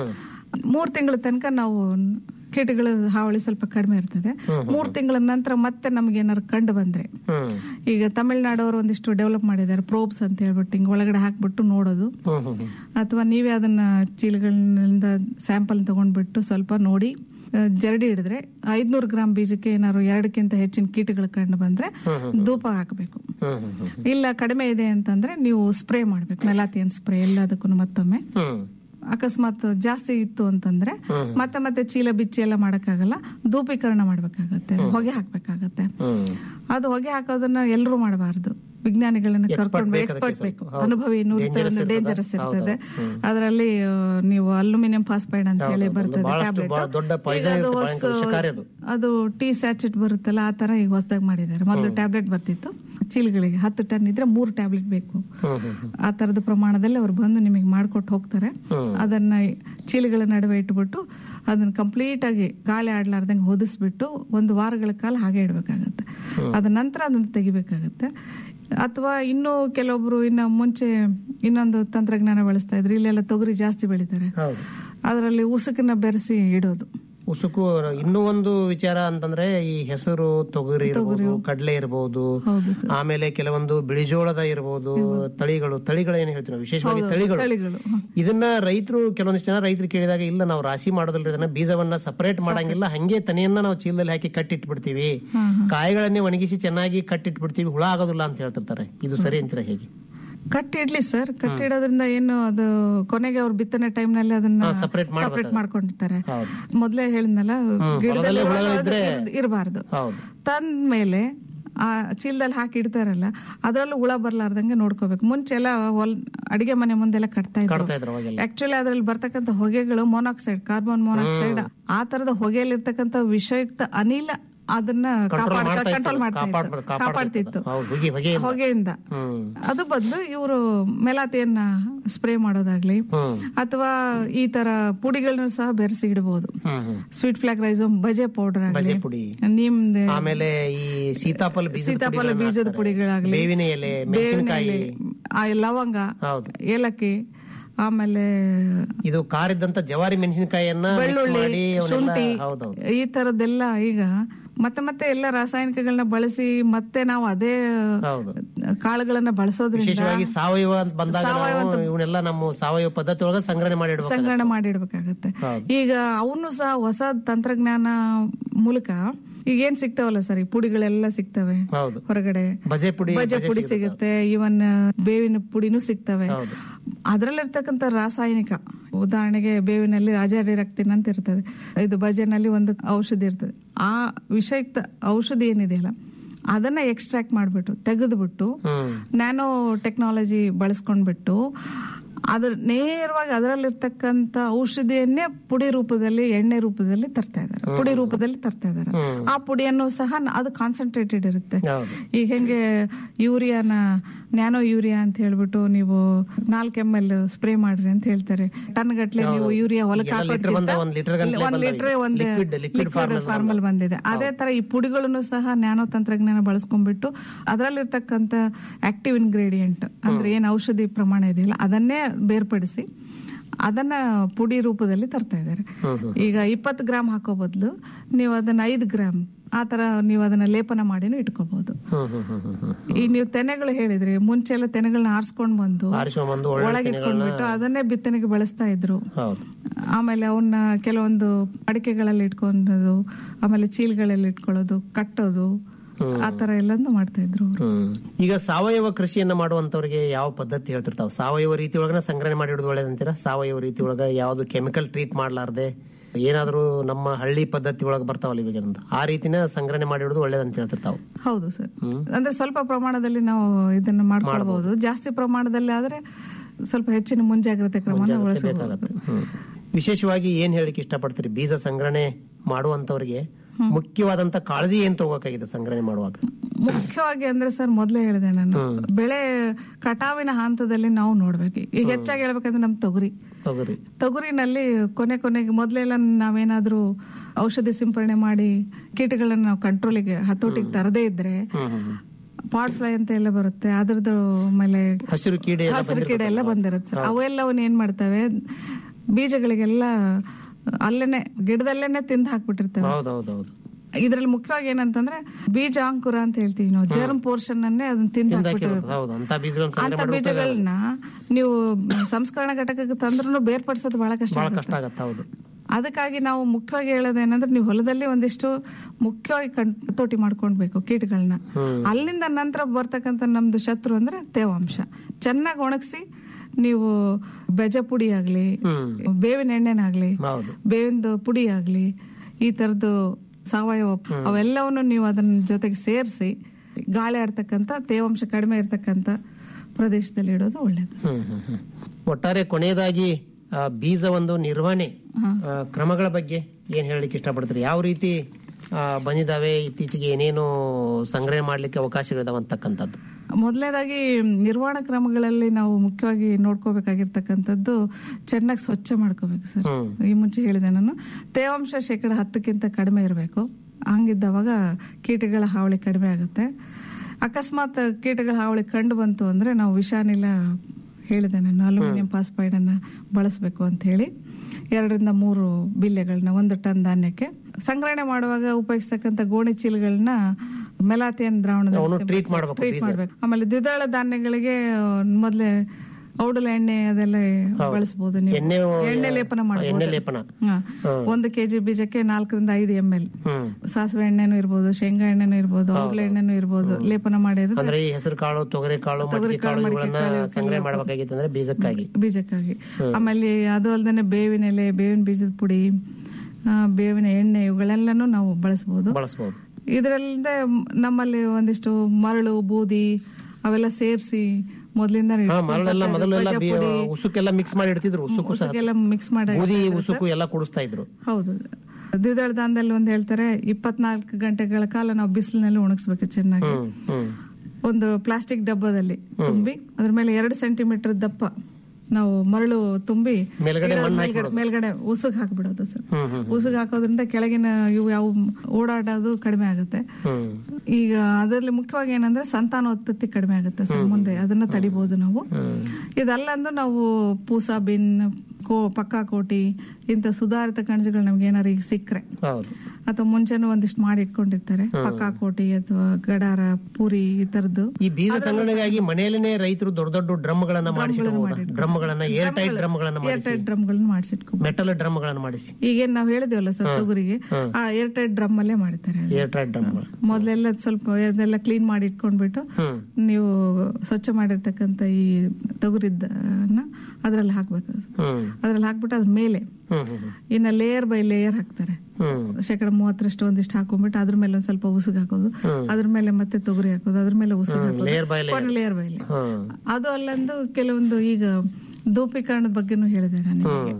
ಮೂರ್ ತಿಂಗಳ ತನಕ ನಾವು ಕೀಟಗಳ ಹಾವಳಿ ಸ್ವಲ್ಪ ಕಡಿಮೆ ಇರ್ತದೆ ಮೂರ್ ತಿಂಗಳ ನಂತರ ಮತ್ತೆ ನಮ್ಗೆ ಏನಾದ್ರು ಕಂಡು ಬಂದ್ರೆ ಹ್ಮ್ ಈಗ ತಮಿಳ್ನಾಡವರು ಒಂದಿಷ್ಟು ಡೆವಲಪ್ ಮಾಡಿದ್ದಾರೆ ಪ್ರೋಬ್ಸ್ ಅಂತ ಹೇಳ್ಬಿಟ್ಟು ಹಿಂಗ್ ಒಳಗಡೆ ಹಾಕ್ಬಿಟ್ಟು ನೋಡೋದು ಹ್ಮ್ ಹ್ಮ್ ಹ್ಮ್ ಅಥವಾ ನೀವೇ ಅದನ್ನ ಚೀಲಗಳಿಂದ ಸ್ಯಾಂಪಲ್ ತಗೊಂಡ್ಬಿಟ್ಟು ಸ್ವಲ್ಪ ನೋಡಿ ಆ, ಜರಡಿ ಹಿಡಿದ್ರೆ ಐದ್ನೂರು ಗ್ರಾಮ್ ಬೀಜಕ್ಕೆ ಏನಾದ್ರು ಎರಡಕ್ಕಿಂತ ಹೆಚ್ಚಿನ ಕೀಟಗಳು ಕಂಡು ಬಂದ್ರೆ ಧೂಪ ಹಾಕಬೇಕು ಹ್ಮ್ ಹ್ಮ್ ಹ್ಮ್ ಇಲ್ಲ ಕಡಿಮೆ ಇದೆ ಅಂತಂದ್ರೆ ನೀವು ಸ್ಪ್ರೇ ಮಾಡ್ಬೇಕು ಮೆಲಾತಿಯನ್ ಸ್ಪ್ರೇ ಎಲ್ಲದಕ್ಕೂ ಮತ್ತೊಮ್ಮೆ ಹ್ಮ್ ಅಕಸ್ಮಾತ್ ಜಾಸ್ತಿ ಇತ್ತು ಅಂತಂದ್ರೆ ಮತ್ತೆ ಮತ್ತೆ ಚೀಲ ಬಿಚ್ಚಿ ಎಲ್ಲ ಮಾಡಕ್ಕಾಗಲ್ಲ ಧೂಪೀಕರಣ ಮಾಡ್ಬೇಕಾಗತ್ತೆ ಹೊಗೆ ಹಾಕ್ಬೇಕಾಗತ್ತೆ ಹ್ಮ್ ಅದು ಹೊಗೆ ಹಾಕೋದನ್ನ ಎಲ್ಲರೂ ಮಾಡಬಾರದು ವಿಜ್ಞಾನಿಗಳನ್ನ ಕರ್ಕೊಂಡು ಎಕ್ಸ್ಪರ್ಟ್ ಬೇಕು ಅನುಭವಿ ಡೇಂಜರಸ್ ಇರ್ತದೆ ಅದರಲ್ಲಿ ಆ, ನೀವು ಅಲ್ಯೂಮಿನಿಯಂ ಫಾಸ್ಫೈಡ್ ಅಂತ ಹೇಳಿ ಬರ್ತದೆ ಬಹಳಷ್ಟು ಟ್ಯಾಬ್ಲೆಟ್ ಬಹಳ ದೊಡ್ಡ poison ಇರುತ್ತೆ, ಭಯಂಕರ ವಿಷಕಾರಿ ಅದು. ಅದು ಟೀ ಸ್ಯಾಚೆಟ್ ಬರುತ್ತಲ್ಲ ಆ ತರ ಈಗ ಹೊಸದಾಗಿ ಮಾಡಿದ್ದಾರೆ ಮೊದಲು ಟ್ಯಾಬ್ಲೆಟ್ ಬರ್ತಿತ್ತು ಚೀಲಗಳಿಗೆ ಹತ್ತು ಟನ್ ಇದ್ರೆ ಮೂರು ಟ್ಯಾಬ್ಲೆಟ್ ಬೇಕು ಹ್ಮ್ ಹ್ಮ್ ಹ್ಮ್ ಆ ತರದ ಪ್ರಮಾಣದಲ್ಲಿ ಅವ್ರು ಬಂದು ನಿಮಗೆ ಮಾಡ್ಕೊಟ್ಟು ಹೋಗ್ತಾರೆ ಅದನ್ನ ಚೀಲಗಳ ನಡುವೆ ಇಟ್ಬಿಟ್ಟು ಅದನ್ನ ಕಂಪ್ಲೀಟ್ ಆಗಿ ಗಾಳಿ ಆಡ್ಲಾರ್ದಂಗೆ ಹೊದಿಸ್ಬಿಟ್ಟು ಒಂದು ವಾರಗಳ ಕಾಲ ಹಾಗೆ ಇಡ್ಬೇಕಾಗತ್ತೆ ಅದ ನಂತರ ಅದನ್ನ ತೆಗಿಬೇಕಾಗತ್ತೆ ಅಥವಾ ಇನ್ನು ಕೆಲವೊಬ್ರು ಇನ್ನ ಮುಂಚೆ ಇನ್ನೊಂದು ತಂತ್ರಜ್ಞಾನ ಬಳಸ್ತಾ ಇದ್ರು ಇಲ್ಲೆಲ್ಲ ತೊಗರಿ ಜಾಸ್ತಿ ಬೆಳಿತಾರೆ ಹೌದು ಅದರಲ್ಲಿ ಉಸುಕನ್ನ ಬೆರೆಸಿ ಇಡೋದು ಉಸುಕು ಇನ್ನೂ ಒಂದು ವಿಚಾರ ಅಂತಂದ್ರೆ ಈ ಹೆಸರು ತೊಗರಿ ಇರ್ಬೋದು ಕಡಲೆ ಇರ್ಬೋದು ಹೌದು ಸರ್ ಆಮೇಲೆ ಕೆಲವೊಂದು ಬಿಳಿಜೋಳದ ಇರ್ಬೋದು ತಳಿಗಳು ತಳಿಗಳು ಏನ್ ಹೇಳ್ತೀವಿ ನಾವು ವಿಶೇಷವಾಗಿ ತಳಿಗಳು ತಳಿಗಳು ಇದನ್ನ ರೈತರು ಕೆಲವೊಂದಿಷ್ಟು ಜನ ರೈತರು ಕೇಳಿದಾಗ ಇಲ್ಲ ನಾವು ರಾಶಿ ಮಾಡೋದಿಲ್ಲ ಇದನ್ನ ಬೀಜವನ್ನ ಸಪರೇಟ್ ಮಾಡಂಗಿಲ್ಲ ಹಂಗೆ ತನೆಯನ್ನ ನಾವು ಚೀಲದಲ್ಲಿ ಹಾಕಿ ಕಟ್ಟಿಟ್ಬಿಡ್ತೀವಿ ಕಾಯಿಗಳನ್ನೇ ಒಣಗಿಸಿ ಚೆನ್ನಾಗಿ ಕಟ್ಟಿಟ್ಬಿಡ್ತೀವಿ ಹುಳ ಆಗೋದಿಲ್ಲ ಅಂತ ಹೇಳ್ತಿರ್ತಾರೆ ಇದು ಸರಿ ಅಂತೀರ ಹೇಗೆ ಕಟ್ಟಿ ಇಡ್ಲಿ ಸರ್ ಕಟ್ಟಿ ಇಡೋದ್ರಿಂದ ಏನು ಅದು ಕೊನೆಗೆ ಅವ್ರು ಬಿತ್ತನೆ ಟೈಮ್ ನಲ್ಲಿ ಅದನ್ನ separate ಸಪರೇಟ್ ಮಾಡ್ಕೊಂಡಿರ್ತಾರೆ ಹೌದು. ಮೊದ್ಲೇ ಹೇಳಿದ್ನಲ್ಲ ಗಿಡದಲ್ಲಿ ಹೊಲದಲ್ಲೇ ಹುಳಗಳಿದ್ರೆ- ಇರಬಾರ್ದು ಹೌದು ತಂದ್ಮೇಲೆ ಆ ಚೀಲದಲ್ಲಿ ಹಾಕಿ ಇಡ್ತಾರಲ್ಲ ಅದ್ರಲ್ಲೂ ಹುಳ ಬರ್ಲಾರ್ದಂಗೆ ನೋಡ್ಕೋಬೇಕು ಮುಂಚೆ ಎಲ್ಲ ಹೊಲ್ ಅಡಿಗೆ ಮನೆ ಮುಂದೆಲ್ಲ ಕಟ್ತಾ ಇದ್ರು ಕಟ್ತಾ ಇದ್ರು ಅವಾಗೆಲ್ಲ ಆಕ್ಚುಲಿ ಅದ್ರಲ್ಲಿ ಬರ್ತಕ್ಕಂಥ ಹೊಗೆಗಳು ಮೊನಾಕ್ಸೈಡ್ ಕಾರ್ಬನ್ ಮೊನಾಕ್ಸೈಡ್ ಆ ತರದ ಹೊಗೆಯಲ್ಲಿ ಇರ್ತಕ್ಕಂಥ ವಿಷಯುಕ್ತ ಅನಿಲ ಅದನ್ನ ಮಾಡ್ತಾ ಇತ್ತು. ಕಂಟ್ರೋಲ್ ಮಾಡ್ತಾ ಕಾಪಾಡ್- ಇತ್ತು. ಕಾಪಾಡ್ತಿತ್ತು. ಕಾಪಾಡ್ತಿತ್ತು ಹೌದು, ಹೊಗೆ- ಹೊಗೆಯಿಂದ. ಹೊಗೆಯಿಂದ ಹ್ಮ್ ಅದು ಬದಲು ಇವರು ಮೆಲಾತಿಯನ್ನ ಸ್ಪ್ರೇ ಮಾಡೋದಾಗ್ಲಿ ಹ್ಮ್ ಅಥವಾ ಈ ತರ ಪುಡಿಗಳನ್ನ ಸಹ ಬೆರೆಸಿ ಇಡಬಹುದು ಹ್ಮ್ ಹ್ಮ್ ಸ್ವೀಟ್ ಫ್ಲಾಗ್ ರೈಸೋಮ್ ಬಜೆ ಪೌಡರ್ ಬಜೆ ಆಗಲಿ ಪುಡಿ ನಿಮ್ದು ಆಮೇಲೆ ಈ ಸೀತಾಫಲ ಬೀಜದ ಸೀತಾಫಲ ಪುಡಿಗಳನ್ನ ಬೀಜದ ಹಾಕ್ತಾರೆ. ಪುಡಿಗಳಾಗ್ಲಿ ಬೇವಿನ ಎಲೆ ಬೇವಿನ ಮೆಣಸಿನಕಾಯಿ ಎಲೆ, ಆ ಲವಂಗ ಹೌದು ಏಲಕ್ಕಿ ಆಮೇಲೆ ಇದು ಕಾರಿದ್ದಂತ ಜವಾರಿ ಮೆಣಸಿನಕಾಯಿಯನ್ನ mix ಬೆಳ್ಳುಳ್ಳಿ ಮಾಡಿ ಅವನ್ನೆಲ್ಲ ಶುಂಠಿ ಹೌದೌದು ಈ ತರದ್ದೆಲ್ಲ ಈಗ ಮತ್ತೆ ಮತ್ತೆ ಎಲ್ಲ ರಾಸಾಯನಿಕಗಳನ್ನ ಬಳಸಿ ಮತ್ತೆ ನಾವು ಅದೇ ಹೌದು ಕಾಳುಗಳನ್ನ ಬಳಸೋದ್ರಿಂದ ವಿಶೇಷವಾಗಿ ಸಾವಯವ ಅಂತ ಬಂದಾಗ ನಾವು ಇವನ್ನೆಲ್ಲ ನಮ್ಮ ಸಾವಯವ ಪದ್ಧತಿ ಒಳಗ ಸಂಗ್ರಹಣೆ ಮಾಡಿ ಇಡ್ಬೇಕು ಸಂಗ್ರಹಣೆ ಮಾಡಿಡ್ಬೇಕಾಗತ್ತೆ ಹೌದು. ಈಗ ಅವನು ಸಹ ಹೊಸ ತಂತ್ರಜ್ಞಾನ ಮೂಲಕ ಈಗ ಏನ್ ಸಿಗ್ತಾವಲ್ಲ ಸರ್ ಈ ಪುಡಿಗಳೆಲ್ಲ ಸಿಗ್ತವೆ ಹೌದು ಹೊರಗಡೆ ಬಜೆ ಪುಡಿ ಬಜೆ ಪುಡಿ ಸಿಗುತ್ತೆ ಇವನ್ ಬೇವಿನ ಪುಡಿನೂ ಸಿಗ್ತವೆ ಹೌದು. ಅದ್ರಲ್ಲಿರ್ತಕ್ಕಂಥ ರಾಸಾಯನಿಕ ಉದಾಹರಣೆಗೆ ಬೇವಿನಲ್ಲಿ ರಾಜಾಡಿ ರಕ್ತಿನ್ ಅಂತ ಇರ್ತದೆ ಇದು ಬಜೆನಲ್ಲಿ ಒಂದು ಔಷಧಿ ಇರ್ತದೆ ಆ ವಿಷಯುಕ್ತ ಔಷಧಿ ಏನಿದೆಯಲ್ಲ ಅದನ್ನ ಎಕ್ಸ್ಟ್ರಾಕ್ಟ್ ಮಾಡಿಬಿಟ್ಟು ತೆಗೆದ್ಬಿಟ್ಟು ಹ್ಮ್ ನ್ಯಾನೋ ಟೆಕ್ನಾಲಜಿ ಬಳಸ್ಕೊಂಡ್ಬಿಟ್ಟು ಅದ್ರ ನೇರವಾಗಿ ಅದರಲ್ಲಿರ್ತಕ್ಕಂಥ ಔಷಧಿಯನ್ನೇ ಪುಡಿ ರೂಪದಲ್ಲಿ ಎಣ್ಣೆ ರೂಪದಲ್ಲಿ ತರ್ತಾ ಇದ್ದಾರೆ ಪುಡಿ ರೂಪದಲ್ಲಿ ತರ್ತಾ ಇದ್ದಾರೆ ಆ ಪುಡಿಯನ್ನು ಸಹ ನ- ಅದು ಕಾನ್ಸಂಟ್ರೇಟೆಡ್ ಇರುತ್ತೆ ಹೌದು ಈಗ ಹೆಂಗೆ ಯೂರಿಯಾನ ನ್ಯಾನೋ ಯೂರಿಯಾ ಅಂತ ಹೇಳ್ಬಿಟ್ಟು ನೀವು ನಾಲ್ಕು ಎಮ್ ಎಲ್ ಸ್ಪ್ರೇ ಮಾಡ್ರಿ ಅಂತ ಹೇಳ್ತಾರೆ ಟನ್ ಗಟ್ಲೆ ನೀವು ಯೂರಿಯಾ ಹೊಲಕ್ಕೆ ಈಗೆಲ್ಲ ಲೀಟರ್ ಬಂದ ಒಂದ್ ಲೀಟರ್ ಗಂಟ್ಲೆ ಒಂದ್ ಬಂದವೆ. ಲೀಟರ್ ಒಂದ್ Liquid- liquid form ಅಲ್ಲಿ ಫಾರ್ಮ್ ಅಲ್ಲಿ ಬಂದಿದೆ ಅದೇ ತರ ಈ ಪುಡಿಗಳನ್ನು ಸಹ ನ್ಯಾನೋ ತಂತ್ರಜ್ಞಾನ ಬಳಸ್ಕೊಂಡ್ಬಿಟ್ಟು ಅದರಲ್ಲಿರ್ತಕ್ಕಂಥ ಆಕ್ಟಿವ್ ಇಂಗ್ರೀಡಿಯೆಂಟ್ ಅಂದ್ರೆ ಏನ್ ಔಷಧಿ ಪ್ರಮಾಣ ಇದೆಯಲ್ಲ ಅದನ್ನೇ ಬೇರ್ಪಡಿಸಿ ಅದನ್ನ ಪುಡಿ ರೂಪದಲ್ಲಿ ತರ್ತಾ ಇದ್ದಾರೆ ಈಗ ಇಪ್ಪತ್ತು ಗ್ರಾಮ್ ಹಾಕೋ ಬದಲು ನೀವು ಅದನ್ನ ಐದು ಗ್ರಾಮ್ ಆ ತರ ನೀವು ಅದನ್ನ ಲೇಪನ ಮಾಡಿನೂ ಇಟ್ಕೋಬಹುದು ಹ್ಮ್ ಹ್ಮ್ ಹ್ಮ್ ಹ್ಮ್ ಹ್ಮ್ ಈ ನೀವು ತೆನೆಗಳು ಹೇಳಿದ್ರಿ ಮುಂಚೆ ಎಲ್ಲ ತೆನೆಗಳನ್ನ ಆರಿಸ್ಕೊಂಡ್ ಬಂದು ಆರಿಸ್ಕೊಂಡ್ಬಂದು ಒಳ್ಳೆ ಒಳಗೆ ಇಟ್ಕೊಂಡ್ಬಿಟ್ಟು ಅದನ್ನೇ ಬಿತ್ತನೆಗೆ ಬಳಸ್ತಾ ಇದ್ರು ಹೌದು ಆಮೇಲೆ ಅವನ್ನ ಕೆಲವೊಂದು ಅಡಿಕೆಗಳಲ್ಲಿ ಇಟ್ಕೊಂಡದು ಆಮೇಲೆ ಚೀಲಗಳಲ್ಲಿ ಇಟ್ಕೊಳ್ಳೋದು ಕಟ್ಟೋದು ಆ ತರ ಎಲ್ಲಾನು ಮಾಡ್ತಾ ಇದ್ರು ಅವ್ರು. ಹ್ಮ್ ಈಗ ಸಾವಯವ ಕೃಷಿಯನ್ನ ಮಾಡುವಂತವ್ರಿಗೆ ಯಾವ ಪದ್ಧತಿ ಹೇಳ್ತಿರ್ತಾವ ಸಾವಯವ ರೀತಿ ಒಳಗನ ಸಂಗ್ರಹಣೆ ಮಾಡಿ ಇಡೋದು ಒಳ್ಳೇದಂತೀರಾ ಸಾವಯವ ರೀತಿ ಒಳಗ ಯಾವ್ದು ಕೆಮಿಕಲ್ ಟ್ರೀಟ್ ಮಾಡ್ಲಾರ್ದೆ ಏನಾದ್ರೂ ನಮ್ಮ ಹಳ್ಳಿ ಪದ್ಧತಿ ಒಳಗೆ ಬರ್ತಾವಲ್ಲ ಇವಾಗ ಏನಂತ ಆ ರೀತಿನ ಸಂಗ್ರಹಣೆ ಮಾಡಿ ಇಡೋದು ಒಳ್ಳೇದಂತ ಹೇಳ್ತಿರ್ತಾವ ಹೌದು ಸರ್ ಅಂದ್ರೆ ಸ್ವಲ್ಪ ಪ್ರಮಾಣದಲ್ಲಿ ನಾವು ಇದನ್ನ ಮಾಡ್ಕೊಳ್ಬಹುದು ಜಾಸ್ತಿ ಪ್ರಮಾಣದಲ್ಲಿ ಆದ್ರೆ ಸ್ವಲ್ಪ ಹೆಚ್ಚಿನ ಮುಂಜಾಗ್ರತೆ ಕ್ರಮನ ಬಳಸಬಹುದು ಬೇಕಾಗತ್ತೆ ಹ್ಮ್. ವಿಶೇಷವಾಗಿ ಏನ್ ಹೇಳಿಕ್ ಇಷ್ಟಪಡ್ತೀರಿ ಬೀಜ ಸಂಗ್ರಹಣೆ ಮಾಡುವಂತವ್ರಿಗೆ ಮುಖ್ಯವಾದಂತ ಕಾಳಜಿ ಏನ್ ತಗೋಬೇಕಾಗಿದೆ ಸಂಗ್ರಹಣೆ ಮಾಡುವಾಗ ಮುಖ್ಯವಾಗಿ ಅಂದ್ರೆ ಸರ್ ಮೊದ್ಲೇ ಹೇಳಿದೆ ನಾನು ಬೆಳೆ ಕಟಾವಿನ ಹಂತದಲ್ಲಿ ನಾವು ನೋಡ್ಬೇಕು ಈಗ ಹೆಚ್ಚಾಗಿ ಹೇಳ್ಬೇಕಂದ್ರೆ ನಮ್ ತೊಗರಿ ತೊಗರಿ ತೊಗರಿನಲ್ಲಿ ಕೊನೆ ಕೊನೆಗೆ ಮೊದಲೆಲ್ಲ ನಾವೇನಾದ್ರೂ ಔಷಧಿ ಸಿಂಪರಣೆ ಮಾಡಿ ಕೀಟಗಳನ್ನ ನಾವು ಕಂಟ್ರೋಲಿಗೆ ಹತೋಟಿಗೆ ತರದೇ ಇದ್ರೆ ಪಾಡ್ ಫ್ಲೈ ಅಂತ ಎಲ್ಲ ಬರುತ್ತೆ ಅದ್ರದ್ದು ಆಮೇಲೆ ಹಸಿರು ಕೀಡೆ ಎಲ್ಲ ಹಸಿರು ಕೀಡೆ ಎಲ್ಲ ಬಂದಿರುತ್ತೆ ಸರ್ ಅವೆಲ್ಲವನ್ನ ಏನ್ ಮಾಡ್ತವೆ ಬೀಜಗಳಿಗೆಲ್ಲ ಅಲ್ಲೇನೆ ಗಿಡದಲ್ಲೇನೆ ತಿಂದು ಹಾಕ್ಬಿಟ್ಟಿರ್ತವೆ ಹೌದೌದೌದು ಇದ್ರಲ್ಲಿ ಮುಖ್ಯವಾಗಿ ಏನಂತಂದ್ರೆ ಬೀಜ ಅಂಕುರ ಅಂತ ಹೇಳ್ತೀವಿ ನಾವು ಜರ್ಮ್ ಪೋರ್ಷನ್ ಅನ್ನೇ ಅದನ್ನ ತಿಂದು ಹಾಕ್ಬಿಟ್ಟಿರುತ್ತೆ ಹೌದು ಅಂತ ಬೀಜಗಳನ್ನ ಸಂಗ್ರಹಣೆ ಅಂತ ಬೀಜಗಳನ್ನ ನೀವು ಸಂಸ್ಕರಣಾ ಘಟಕಕ್ಕೆ ತಂದ್ರೂ ಬೇರ್ಪಡಿಸೋದು ಬಹಳ ಕಷ್ಟ ಬಹಳ ಆಗುತ್ತೆ. ಕಷ್ಟ ಆಗತ್ತೆ ಹೌದು ಅದಕ್ಕಾಗಿ ನಾವು ಮುಖ್ಯವಾಗಿ ಹೇಳೋದೇನಂದ್ರೆ ನೀವು ಹೊಲದಲ್ಲಿ ಒಂದಿಷ್ಟು ಮುಖ್ಯವಾಗಿ ಕಣ್ತೋಟಿ ಮಾಡ್ಕೊಳ್ಬೇಕು ಕೀಟಗಳನ್ನ ಅಲ್ಲಿಂದ ನಂತರ ಬರ್ತಕ್ಕಂಥ ನಮ್ದು ಶತ್ರು ಅಂದ್ರೆ ತೇವಾಂಶ ಚೆನ್ನಾಗಿ ಒಣಗಿಸಿ ನೀವು ಬೆಜ ಪುಡಿ ಆಗ್ಲಿ ಬೇವಿನ ಎಣ್ಣೆನಾಗ್ಲಿ ಹೌದು ಬೇವಿಂದು ಪುಡಿ ಆಗ್ಲಿ ಈ ತರದ್ದು ಸಾವಯವ ಅವೆಲ್ಲವನ್ನು ನೀವು ಅದನ್ನ ಜೊತೆಗೆ ಸೇರಿಸಿ ಗಾಳಿ ಆಡ್ತಕ್ಕಂಥ ತೇವಾಂಶ ಕಡಿಮೆ ಇರ್ತಕ್ಕಂಥ ಪ್ರದೇಶದಲ್ಲಿ ಇಡೋದು ಒಳ್ಳೇದು ಹ್ಮ್ ಹ್ಮ್ ಹ್ಮ್. ಒಟ್ಟಾರೆ ಕೊನೆಯದಾಗಿ ಆ, ಬೀಜ ಒಂದು ನಿರ್ವಹಣೆ ಆ, ಕ್ರಮಗಳ ಬಗ್ಗೆ ಏನ್ ಹೇಳಲಿಕ್ಕೆ ಇಷ್ಟಪಡ್ತೀರಿ ಯಾವ ರೀತಿ ಆ, ಬಂದಿದಾವೆ ಇತ್ತೀಚೆಗೆ ಏನೇನು ಸಂಗ್ರಹಣೆ ಮಾಡ್ಲಿಕ್ಕೆ ಅವಕಾಶಗಳಿದಾವ ಅಂತಕ್ಕಂಥದ್ದು ಮೊದಲನೇದಾಗಿ ನಿರ್ವಹಣಾ ಕ್ರಮಗಳಲ್ಲಿ ನಾವು ಮುಖ್ಯವಾಗಿ ನೋಡ್ಕೋಬೇಕಾಗಿರ್ತಕ್ಕಂಥದ್ದು ಚೆನ್ನಾಗಿ ಸ್ವಚ್ಛ ಮಾಡ್ಕೋಬೇಕು ಸರ್ ಹ್ಮ್. ಈ ಮುಂಚೆ ಹೇಳಿದೆ ನಾನು ತೇವಾಂಶ ಶೇಕಡ ಹತ್ತಕ್ಕಿಂತ ಕಡಿಮೆ ಇರಬೇಕು ಹಂಗಿದ್ದವಾಗ ಕೀಟಗಳ ಹಾವಳಿ ಕಡಿಮೆ ಆಗುತ್ತೆ ಅಕಸ್ಮಾತ್ ಕೀಟಗಳ ಹಾವಳಿ ಕಂಡು ಬಂತು ಅಂದ್ರೆ ನಾವು ವಿಷಾನಿಲ ಹೇಳಿದೆ ನಾನು ಅಲ್ಯೂಮಿನಿಯಂ ಫಾಸ್ಫೈಡ್ ಅನ್ನ ಬಳಸಬೇಕು ಅಂತ ಹೇಳಿ ಎರಡರಿಂದ ಮೂರು ಬಿಲ್ಲೆಗಳನ್ನ ಒಂದು ಟನ್ ಧಾನ್ಯಕ್ಕೆ ಸಂಗ್ರಹಣೆ ಮಾಡುವಾಗ ಉಪಯೋಗಿಸ್ತಕ್ಕಂಥ ಗೋಣಿ ಚೀಲಗಳನ್ನ ಮೆಲಾತಿಯನ್ ದ್ರಾವಣದಲ್ಲಿ treat ಮಾಡ್ಬೇಕು ಟ್ರೀಟ್ ಮಾಡ್ಬೇಕು ಆಮೇಲೆ ದ್ವಿದಳ ಧಾನ್ಯಗಳಿಗೆ ಮೊದಲೇ ಔಡಲ ಎಣ್ಣೆ ಅದೆಲ್ಲ ಬಳಸಬಹುದು ನೀವು ಎಣ್ಣೆ ಎಣ್ಣೆ ಲೇಪನ ಎಣ್ಣೆ ಮಾಡಬಹುದು ಲೇಪನ ಹಾ. ಒಂದು ಕೆಜಿ ಬೀಜಕ್ಕೆ ನಾಲ್ಕರಿಂದ ಐದು ಎಂ ಎಲ್ ಹ್ಮ್ ಸಾಸಿವೆ ಎಣ್ಣೆನೂ ಇರ್ಬೋದು ಶೇಂಗಾ ಎಣ್ಣೆನೂ ಇರ್ಬೋದು ಔಡಲ ಎಣ್ಣೆನೂ ಇರ್ಬೋದು ಲೇಪನ ಮಾಡಿರೋದು ಅಂದ್ರೆ ಈ ಹೆಸರು ಕಾಳು ತೊಗರಿ ಕಾಳು ಮಡಿಕೆ ಕಾಳು ಇವುಗಳನ್ನ ಸಂಗ್ರಹಣೆ ಮಾಡ್ಬೇಕಾಗಿತ್ತು ಅಂದ್ರೆ ಬೀಜಕ್ಕಾಗಿ ಬೀಜಕ್ಕಾಗಿ ಆಮೇಲೆ ಅದು ಅಲ್ದೇನೆ ಬೇವಿನ ಎಲೆ ಬೇವಿನ ಬೀಜದ ಪುಡಿ ಆ, ಬೇವಿನ ಎಣ್ಣೆ ಇವುಗಳೆಲ್ಲನೂ ನಾವು ಬಳಸಬಹುದು ಬಳಸಬಹುದು ಇದರಲ್ಲದೆ ನಮ್ಮಲ್ಲಿ ಒಂದಿಷ್ಟು ಮರಳು ಬೂದಿ ಅವೆಲ್ಲ ಸೇರಿಸಿ ಮೊದಲಿಂದ ಹಾ ಮರಳೆಲ್ಲ ಮೊದಲೆಲ್ಲ ಬಿ- ಉಸುಕೆಲ್ಲ ಮಿಕ್ಸ್ ಮಾಡಿ ಇಡ್ತಿದ್ರು ಉಸುಕು ಸಹ ಎಲ್ಲ ಮಿಕ್ಸ್ ಮಾಡಿ ಬೂದಿ ಉಸುಕು ಎಲ್ಲ ಕುಡಿಸ್ತಾ ಇದ್ರು ಹೌದು ದ್ವಿದಳ ದಾನದಲ್ಲಿ ಒಂದು ಹೇಳ್ತಾರೆ ಇಪ್ಪತ್ನಾಲ್ಕು ಗಂಟೆಗಳ ಕಾಲ ನಾವು ಬಿಸಿಲಿನಲ್ಲಿ ಒಣಗಿಸ್ಬೇಕು ಚೆನ್ನಾಗಿ ಹ್ಮ್ ಹ್ಮ್ ಒಂದು ಪ್ಲಾಸ್ಟಿಕ್ ಡಬ್ಬದಲ್ಲಿ ತುಂಬಿ ಅದ್ರ ಮೇಲೆ ಎರಡು ಸೆಂಟಿಮೀಟರ್ ದಪ್ಪ ನಾವು ಮರಳು ತುಂಬಿ ಮೇಲ್ಗಡೆ ಗಿಡ ಮಣ್ಣು ಮೇಲ್ಗಡೆ ಮೇಲ್ಗಡೆ ಉಸುಗ್ ಹಾಕ್ಬಿಡೋದು ಸರ್ ಹ್ಮ್ ಹ್ಮ್ ಉಸುಗ್ ಹಾಕೋದ್ರಿಂದ ಕೆಳಗಿನ ಇವು ಯಾವ ಓಡಾಡೋದು ಕಡಿಮೆ ಆಗುತ್ತೆ ಹ್ಮ್ ಈಗ ಅದರಲ್ಲಿ ಮುಖ್ಯವಾಗಿ ಏನಂದ್ರೆ ಸಂತಾನೋತ್ಪತ್ತಿ ಕಡಿಮೆ ಆಗುತ್ತೆ ಸರ್ ಮುಂದೆ ಅದನ್ನ ತಡಿಬಹುದು ನಾವು ಇದಲ್ಲ ಅಂದು ನಾವು ಪೂಸಾ ಬಿನ್ ಕೋ ಪಕ್ಕಾ ಕೋಟಿ ಇಂಥ ಸುಧಾರಿತ ಕಣಜಗಳು ನಮ್ಗೆ ಏನಾರು ಈಗ ಸಿಕ್ಕ್ರೆ ಹೌದು ಅಥವಾ ಮುಂಚೆನೂ ಒಂದಿಷ್ಟು ಮಾಡಿ ಇಟ್ಕೊಂಡಿರ್ತಾರೆ ಪಕ್ಕಾ ಕೋಟಿ ಅಥವಾ ಗಡಾರ ಪೂರಿ ಈ ತರದ್ದು ಈ ಬೀಜ ಸಂಗ್ರಹಣೆಗಾಗಿ ಮನೆಯಲ್ಲೇನೆ ರೈತರು ದೊಡ್ಡ ದೊಡ್ಡ ಡ್ರಮ್ ಗಳನ್ನ ಮಾಡಿಸಿಡಬಹುದು ಡ್ರಮ್ ಗಳನ್ನ ಏರ್ ಟೈಟ್ ಡ್ರಮ್ ಗಳನ್ನ ಏರ್ ಮಾಡಿಸಿ ಟೈಟ್ ಡ್ರಮ್ಗಳನ್ನ ಮಾಡಿಸಿಟ್ಕೊ ಮೆಟಲ್ ಡ್ರಮ್ ಗಳನ್ನ ಮಾಡಿಸಿ ಈಗೇನ್ ನಾವ್ ಹೇಳಿದ್ವಲ್ಲ ಸರ್ ತೊಗರಿಗೆ ಆ ಏರ್ ಟೈಟ್ ಡ್ರಮ್ ಅಲ್ಲೇ ಮಾಡ್ತಾರೆ ಅದು. ಏರ್ ಟೈಟ್ ಡ್ರಮ್ ಮೊದ್ಲೆಲ್ಲ ಸ್ವಲ್ಪ ಅದೆಲ್ಲ ಕ್ಲೀನ್ ಮಾಡಿ ಇಟ್ಕೊಂಡ್ಬಿಟ್ಟು ಹ್ಮ್ ನೀವು ಸ್ವಚ್ಛ ಮಾಡಿರ್ತಕ್ಕಂಥ ಈ ತೊಗರಿದ್ದನ್ನ ಅದ್ರಲ್ಲಿ ಹಾಕ್ಬೇಕು ಹ್ಮ್ ಅದ್ರಲ್ಲಿ ಹಾಕ್ಬಿಟ್ಟು ಅದ್ರ ಮೇಲೆ ಹ್ಮ್ ಹ್ಮ್ ಇನ್ನ ಲೇಯರ್ ಬೈ ಲೇಯರ್ ಹಾಕ್ತಾರೆ ಹ್ಮ್ ಶೇಕಡ ಮೂವತ್ತರಷ್ಟು ಒಂದಿಷ್ಟು ಹಾಕೊಂಡ್ಬಿಟ್ಟು ಅದ್ರ ಮೇಲೆ ಒಂದ್ ಸ್ವಲ್ಪ ಉಸುಗ್ ಹಾಕೋದು ಅದ್ರ ಮೇಲೆ ಮತ್ತೆ ತೊಗರಿ ಹಾಕೋದು ಅದ್ರ ಮೇಲೆ ಉಸುಗ್ ಹಾಕೋದು layer by layer. Layer by layer ಹ್ಮ್ ಅದು ಅಲ್ಲಂದು ಕೆಲವೊಂದು ಈಗ ಧೂಪೀಕರಣದ ಬಗ್ಗೆನೂ ಹೇಳಿದೆ ನಾನು ನಿಮಗೆ.